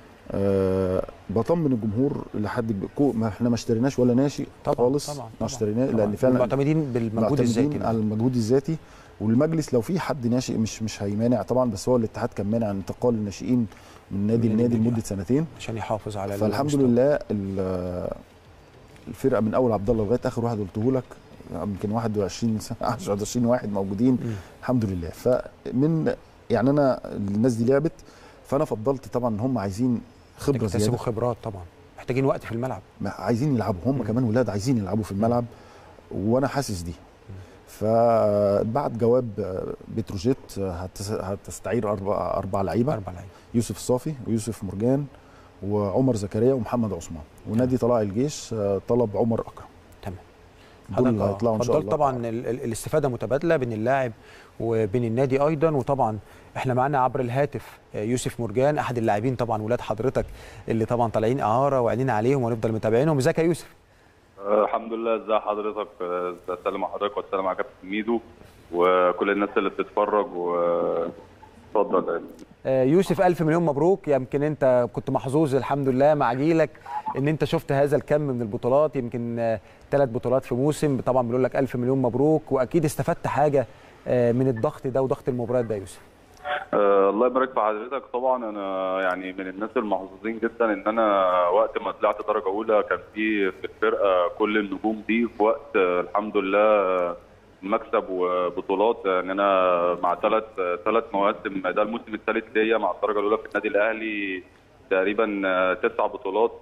أه بطمن الجمهور لحد كبير. كو- ما احنا ما اشتريناش ولا ناشئ خالص طبعاً، ما اشتريناه لان طبعاً. فعلا معتمدين بالمجهود معتمدين الذاتي على المجهود الذاتي والمجلس لو في حد ناشئ مش مش هيمانع طبعا بس هو الاتحاد كان مانع انتقال الناشئين من نادي من لنادي النادي لمده سنتين عشان يحافظ على فالحمد المستوى. لله ال- الفرقه من اول عبد الله لغايه اخر واحد قلته لك يمكن 21 سنه 21 واحد موجودين الحمد لله فمن يعني انا الناس دي لعبت فانا فضلت طبعا ان هم عايزين خبره يكتسبوا زياده خبرات طبعا محتاجين وقت في الملعب ما- عايزين يلعبوا هم كمان ولاد عايزين يلعبوا في الملعب وانا حاسس دي فبعد جواب بتروجيت هتس- هتستعير اربع اربع لعيبه اربع لعيبه يوسف الصافي ويوسف مرجان وعمر زكريا ومحمد عثمان ونادي طلائع الجيش آه، طلب عمر اكرم تمام دول اللي حضرتك هيطلعوا ان شاء فضلت الله طبعا ال- ال- الاستفاده متبادله بين اللاعب وبين النادي ايضا وطبعا احنا معانا عبر الهاتف آه، يوسف مرجان احد اللاعبين طبعا ولاد حضرتك اللي طبعا طالعين اعاره وعينينا عليهم ونفضل متابعينهم ازيك يا يوسف آه، الحمد لله ازي حضرتك آه، اسلم على حضرتك واسلم على كابتن ميدو وكل الناس اللي بتتفرج واتفضل يعني. آه، يوسف ألف مليون مبروك يمكن أنت كنت محظوظ الحمد لله مع جيلك إن أنت شفت هذا الكم من البطولات يمكن ثلاث بطولات في موسم طبعا بنقول لك ألف مليون مبروك وأكيد استفدت حاجة آه، من الضغط ده وضغط المباريات ده يا يوسف آه، الله يبارك في حضرتك طبعا انا يعني من الناس المحظوظين جدا ان انا وقت ما طلعت درجه اولى كان في في الفرقه كل النجوم دي في وقت آه، الحمد لله آه، مكسب وبطولات يعني انا مع ثلاث ثلاث مواسم ده الموسم الثالث ليا مع الدرجه الاولى في النادي الاهلي تقريبا آه، تسع بطولات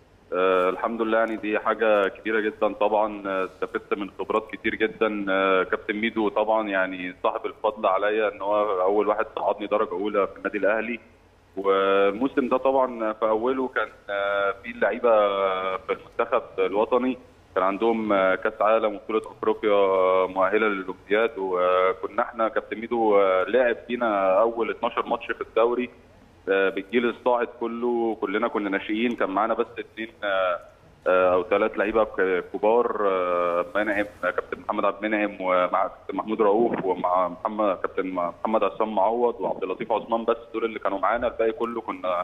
آه الحمد لله يعني دي حاجة كبيرة جدا طبعا آه، استفدت من خبرات كتير جدا آه كابتن ميدو طبعا يعني صاحب الفضل عليا ان هو اول واحد صعدني درجة اولى في النادي الاهلي والموسم ده طبعا في اوله كان آه في لعيبة في المنتخب الوطني كان عندهم آه، كاس عالم وبطولة افريقيا آه، مؤهلة للاولمبياد وكنا احنا كابتن ميدو آه، لعب فينا اول 12 ماتش في الدوري آه، بالجيل الصاعد كله كلنا كنا ناشئين كان معانا بس اثنين آه، آه، او ثلاث لعيبه ك- كبار آه، منعم كابتن محمد عبد المنعم ومع كابتن محمود رؤوف ومع محمد كابتن محمد عصام معوض وعبد اللطيف عثمان بس دول اللي كانوا معانا الباقي كله كنا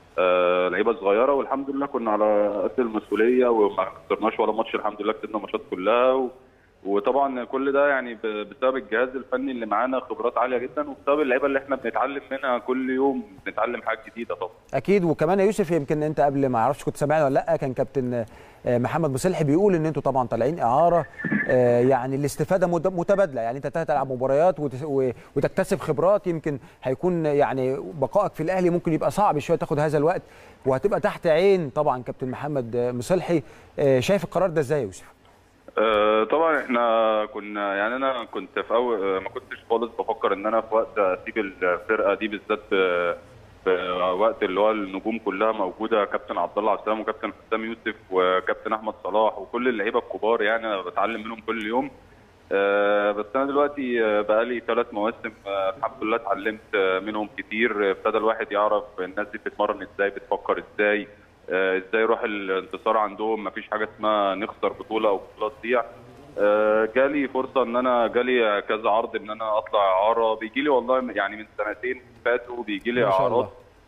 آه، لعيبه صغيره والحمد لله كنا على قد المسؤوليه وما خسرناش ولا ماتش الحمد لله كسبنا ماتشات كلها و... وطبعا كل ده يعني ب- بسبب الجهاز الفني اللي معانا خبرات عاليه جدا وبسبب اللعيبه اللي احنا بنتعلم منها كل يوم بنتعلم حاجات جديده طبعا أكيد وكمان يا يوسف يمكن أنت قبل ما أعرفش كنت سامعني ولا لأ كان كابتن آه، محمد مصلحي بيقول إن أنتوا طبعا طالعين إعارة آه، يعني الاستفادة مت- متبادلة يعني أنت تلعب مباريات وتس- و- وتكتسب خبرات يمكن هيكون يعني بقائك في الأهلي ممكن يبقى صعب شوية تاخد هذا الوقت وهتبقى تحت عين طبعا كابتن محمد آه، مصلحي آه، شايف القرار ده إزاي يا يوسف؟ آه، طبعا احنا كنا يعني انا كنت في اول آه، ما كنتش خالص بفكر ان انا في وقت اسيب الفرقه دي بالذات في في وقت اللي هو النجوم كلها موجوده كابتن عبد الله عبد وكابتن حسام يوسف وكابتن احمد صلاح وكل اللعيبه الكبار يعني انا بتعلم منهم كل يوم آه، بس انا دلوقتي آه، بقالي ثلاث مواسم آه، الحمد لله اتعلمت آه، منهم كتير آه، ابتدى الواحد يعرف الناس دي بتتمرن ازاي بتفكر ازاي آه، ازاي يروح الانتصار عندهم مفيش حاجه اسمها نخسر بطوله او بطوله تضيع آه، جالي فرصه ان انا جالي كذا عرض ان انا اطلع اعاره بيجي لي والله يعني من سنتين فاتوا بيجي لي ما شاء الله. اعارات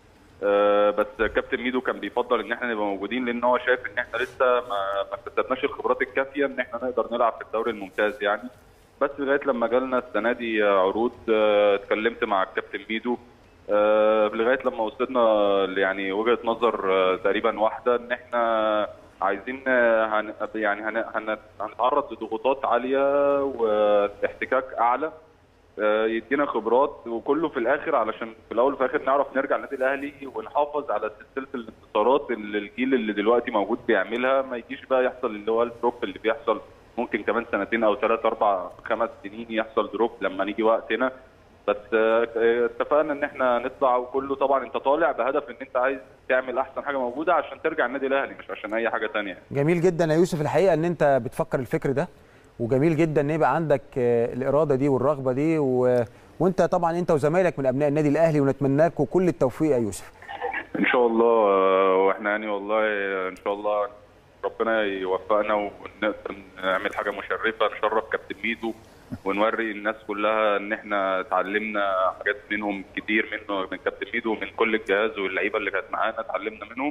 آه، بس كابتن ميدو كان بيفضل ان احنا نبقى موجودين لان هو شايف ان احنا لسه ما ما اكتسبناش الخبرات الكافيه ان احنا نقدر نلعب في الدوري الممتاز يعني بس لغايه لما جالنا السنه دي عروض آه، اتكلمت مع الكابتن ميدو آه، لغايه لما وصلنا ل- يعني وجهه نظر آه، تقريبا واحده ان احنا عايزين آه، هن يعني هن هن هنتعرض لضغوطات عاليه واحتكاك اعلى آه، يدينا خبرات وكله في الاخر علشان في الاول وفي الاخر نعرف نرجع النادي الاهلي ونحافظ على سلسله الانتصارات اللي الجيل اللي دلوقتي موجود بيعملها ما يجيش بقى يحصل اللي هو الدروب اللي بيحصل ممكن كمان سنتين او ثلاث اربع خمس سنين يحصل دروب لما نيجي وقتنا بس آه، آه، اتفقنا ان احنا نطلع وكله طبعا انت طالع بهدف ان انت عايز تعمل احسن حاجه موجوده عشان ترجع النادي الاهلي مش عشان اي حاجه تانية جميل جدا يا يوسف الحقيقه ان انت بتفكر الفكر ده وجميل جدا ان يبقى عندك آه، الاراده دي والرغبه دي و... وانت طبعا انت وزمايلك من ابناء النادي الاهلي ونتمنى لكم كل التوفيق يا يوسف ان شاء الله آه، واحنا يعني والله آه، ان شاء الله ربنا يوفقنا ونقدر نعمل حاجه مشرفه نشرف كابتن ميدو ونوري الناس كلها ان احنا اتعلمنا حاجات منهم كتير منه من كابتن ميدو ومن كل الجهاز واللعيبه اللي كانت معانا اتعلمنا منهم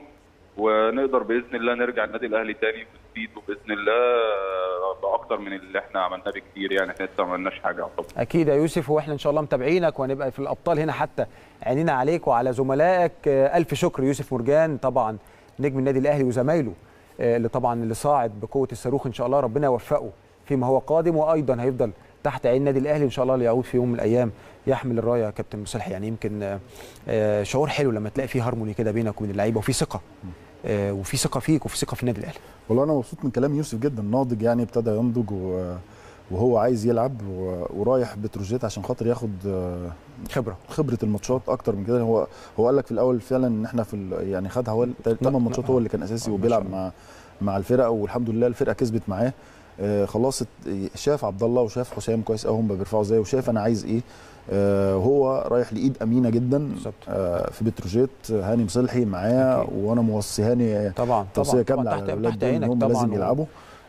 ونقدر باذن الله نرجع النادي الاهلي تاني ونفيد باذن الله آه، باكتر من اللي احنا عملناه بكتير يعني احنا لسه ما عملناش حاجه يعتبر اكيد يا يوسف واحنا ان شاء الله متابعينك وهنبقى في الابطال هنا حتى عينينا عليك وعلى زملائك آه، الف شكر يوسف مرجان طبعا نجم النادي الاهلي وزمايله آه، اللي طبعا اللي صاعد بقوه الصاروخ ان شاء الله ربنا يوفقه فيما هو قادم وايضا هيفضل تحت عين النادي الاهلي ان شاء الله ليعود في يوم من الايام يحمل الرايه يا كابتن مصلح يعني يمكن آه، آه، شعور حلو لما تلاقي فيه هارموني كده بينك وبين اللعيبه وفي ثقه آه، وفي ثقه فيك وفي ثقه في النادي الاهلي والله انا مبسوط من كلام يوسف جدا ناضج يعني ابتدى ينضج و... وهو عايز يلعب و... ورايح بتروجيت عشان خاطر ياخد آه، خبره خبره الماتشات اكتر من كده هو هو قال لك في الاول فعلا ان احنا في ال... يعني خد حوالي 8 ماتشات هو اللي كان اساسي وبيلعب مع مع الفرقه والحمد لله الفرقه كسبت معاه آه، خلاص ات- شاف عبد الله وشاف حسام كويس قوي هم بيرفعوا ازاي وشاف انا عايز ايه آه، وهو رايح لايد امينه جدا آه، في بتروجيت هاني مصلحي معاه وانا موصي هاني طبعا توصيه طبعا كامله طبعا على تحت, الاولاد تحت دول ان عينك هم طبعا لازم و- يلعبوا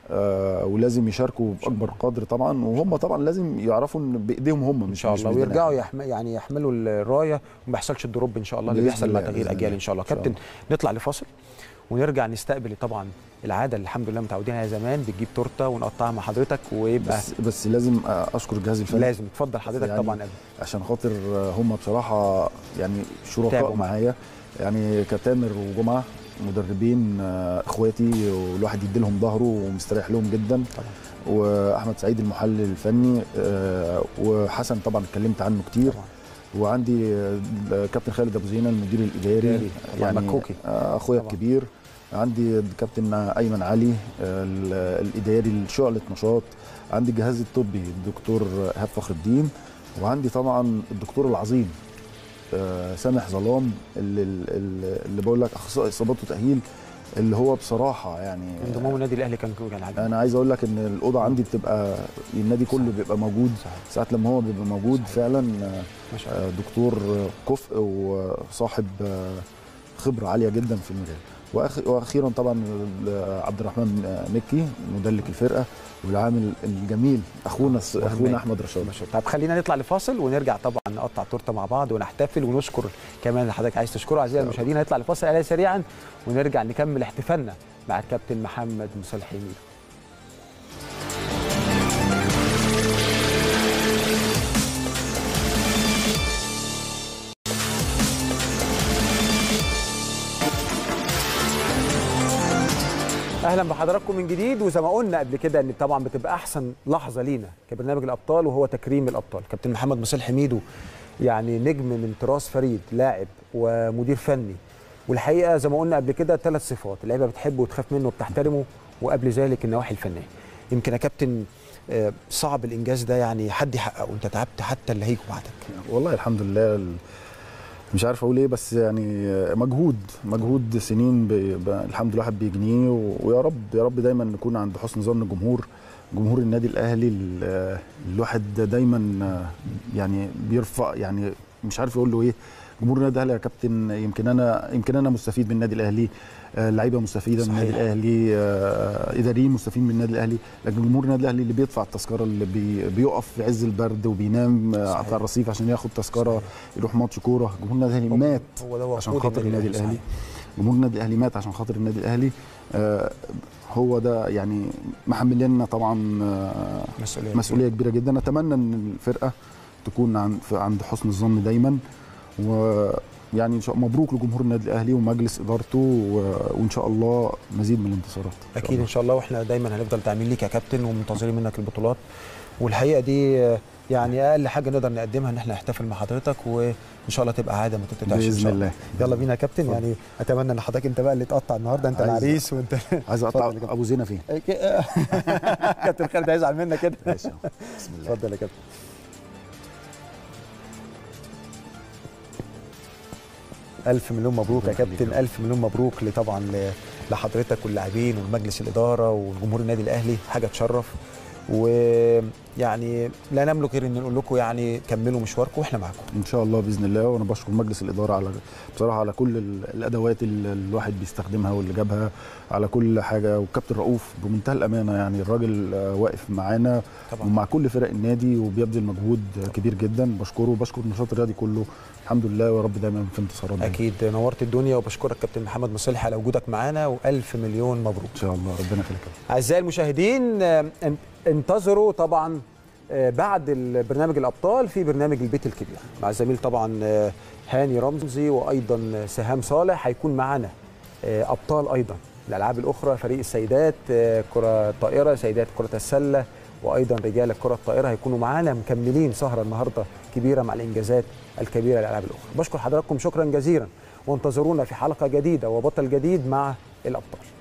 آه ولازم يشاركوا باكبر قدر طبعا وهم طبعا لازم يعرفوا ان بايديهم هم مش ان شاء مش الله بإيدينا ويرجعوا يحم... يعني يحملوا الرايه وما يحصلش الدروب ان شاء الله اللي بإذن بيحصل مع الله، تغيير بإذن اجيال الله. ان شاء الله إن شاء كابتن نطلع لفاصل ونرجع نستقبل طبعا العاده اللي الحمد لله متعودين عليها زمان بتجيب تورته ونقطعها مع حضرتك ويبقى بس بس لازم آه، اشكر الجهاز الفني لازم اتفضل حضرتك يعني طبعا قبل. عشان خاطر هم بصراحه يعني شركاء تعبوا معايا يعني كتامر وجمعه مدربين آه، اخواتي والواحد يدي لهم ظهره ومستريح لهم جدا طبعا. واحمد سعيد المحلل الفني آه، وحسن طبعا اتكلمت عنه كتير طبعا. وعندي آه، كابتن خالد ابو زينه المدير الاداري إداري. طبعاً مكوكي. آه، اخويا الكبير عندي الكابتن ايمن علي آه، ال- الاداري لشعله نشاط عندي الجهاز الطبي الدكتور ايهاب فخر الدين وعندي طبعا الدكتور العظيم آه، سامح ظلام اللي, اللي اللي بقول لك اخصائي اصابات وتاهيل اللي هو بصراحه يعني انضمام النادي الاهلي كان كان عجيب. انا عايز اقول لك ان الاوضه عندي بتبقى النادي كله بيبقى موجود ساعات لما هو بيبقى موجود فعلا آه، آه، دكتور كفء وصاحب آه، خبره عاليه جدا في المجال وأخ- واخيرا طبعا آه، عبد الرحمن آه، مكي مدلك الفرقه والعامل الجميل اخونا اخونا احمد رشاد طب خلينا نطلع لفاصل ونرجع طبعا نقطع تورته مع بعض ونحتفل ونشكر كمان اللي حضرتك عايز تشكره اعزائي المشاهدين هنطلع لفاصل عليه سريعا ونرجع نكمل احتفالنا مع الكابتن محمد مصالحي ميدو اهلا بحضراتكم من جديد وزي ما قلنا قبل كده ان طبعا بتبقى احسن لحظه لينا كبرنامج الابطال وهو تكريم الابطال كابتن محمد مصالح حميدو يعني نجم من طراز فريد لاعب ومدير فني والحقيقه زي ما قلنا قبل كده ثلاث صفات اللعيبه بتحبه وتخاف منه وبتحترمه وقبل ذلك النواحي الفنيه يمكن يا كابتن آه، صعب الانجاز ده يعني حد يحققه انت تعبت حتى اللي هيجوا بعدك والله الحمد لله ال- مش عارف اقول ايه بس يعني مجهود مجهود سنين بي ب- الحمد لله الواحد بيجنيه و- ويا رب يا رب دايما نكون عند حسن ظن الجمهور جمهور النادي الاهلي ال- الواحد دايما يعني بيرفع يعني مش عارف يقول له ايه جمهور النادي الاهلي يا كابتن يمكن انا يمكن انا مستفيد من النادي الاهلي آه، اللعيبه مستفيده من النادي صحيح. الاهلي آه، اداريين مستفيدين من النادي الاهلي لكن جمهور النادي الاهلي اللي بيدفع التذكره اللي بي بيقف في عز البرد وبينام آه، صحيح. على الرصيف عشان ياخد تذكره يروح ماتش كوره جمهور النادي الاهلي مات هو ده وقود عشان خاطر النادي الاهلي صحيح. جمهور النادي الاهلي مات عشان خاطر النادي الاهلي آه، هو ده يعني محمل لنا طبعا آه، مسؤولية مسؤوليه كبيره جدا اتمنى ان الفرقه تكون عن- في- عند حسن الظن دايما ويعني ان شاء مبروك لجمهور النادي الاهلي ومجلس ادارته و- وان شاء الله مزيد من الانتصارات اكيد ان شاء الله واحنا دايما هنفضل داعمين ليك يا كابتن ومنتظرين منك البطولات والحقيقه دي آه، يعني اقل حاجه نقدر نقدمها ان احنا نحتفل مع حضرتك وان شاء الله تبقى عاده ما تتقطعش إن بإذن شاء الله. يلا بينا يا كابتن يعني اتمنى ان حضرتك انت بقى اللي تقطع النهارده انت عايز- العريس وانت عايز اقطع اتفضل يا كابتن. ابو زينه فين كابتن خالد هيزعل منك كده ماشي بسم الله اتفضل يا كابتن ألف مليون مبروك يا كابتن ألف مليون مبروك طبعا ل- لحضرتك واللاعبين ومجلس الإدارة وجمهور النادي الأهلي حاجة تشرف ويعني لا نملك غير ان نقول لكم يعني كملوا مشواركم واحنا معاكم ان شاء الله باذن الله وانا بشكر مجلس الاداره على بصراحه على كل ال- الادوات اللي الواحد بيستخدمها واللي جابها على كل حاجه والكابتن رؤوف بمنتهى الامانه يعني الراجل آه، واقف معانا طبعا. ومع كل فرق النادي وبيبذل مجهود كبير جدا بشكره وبشكر النشاط الرياضي كله الحمد لله ويا رب دايما في انتصارات دايما. اكيد نورت الدنيا وبشكرك كابتن محمد مصلح على وجودك معانا والف مليون مبروك ان شاء الله ربنا يخليك اعزائي المشاهدين آه، ان- انتظروا طبعا آه، بعد البرنامج الابطال في برنامج البيت الكبير مع الزميل طبعا آه، هاني رمزي وايضا سهام صالح هيكون معانا آه، ابطال ايضا الالعاب الاخرى فريق السيدات آه، كره الطائره سيدات كره السله وايضا رجال الكره الطائره هيكونوا معانا مكملين سهره النهارده كبيره مع الانجازات الكبيره للالعاب الاخرى بشكر حضراتكم شكرا جزيلا وانتظرونا في حلقه جديده وبطل جديد مع الابطال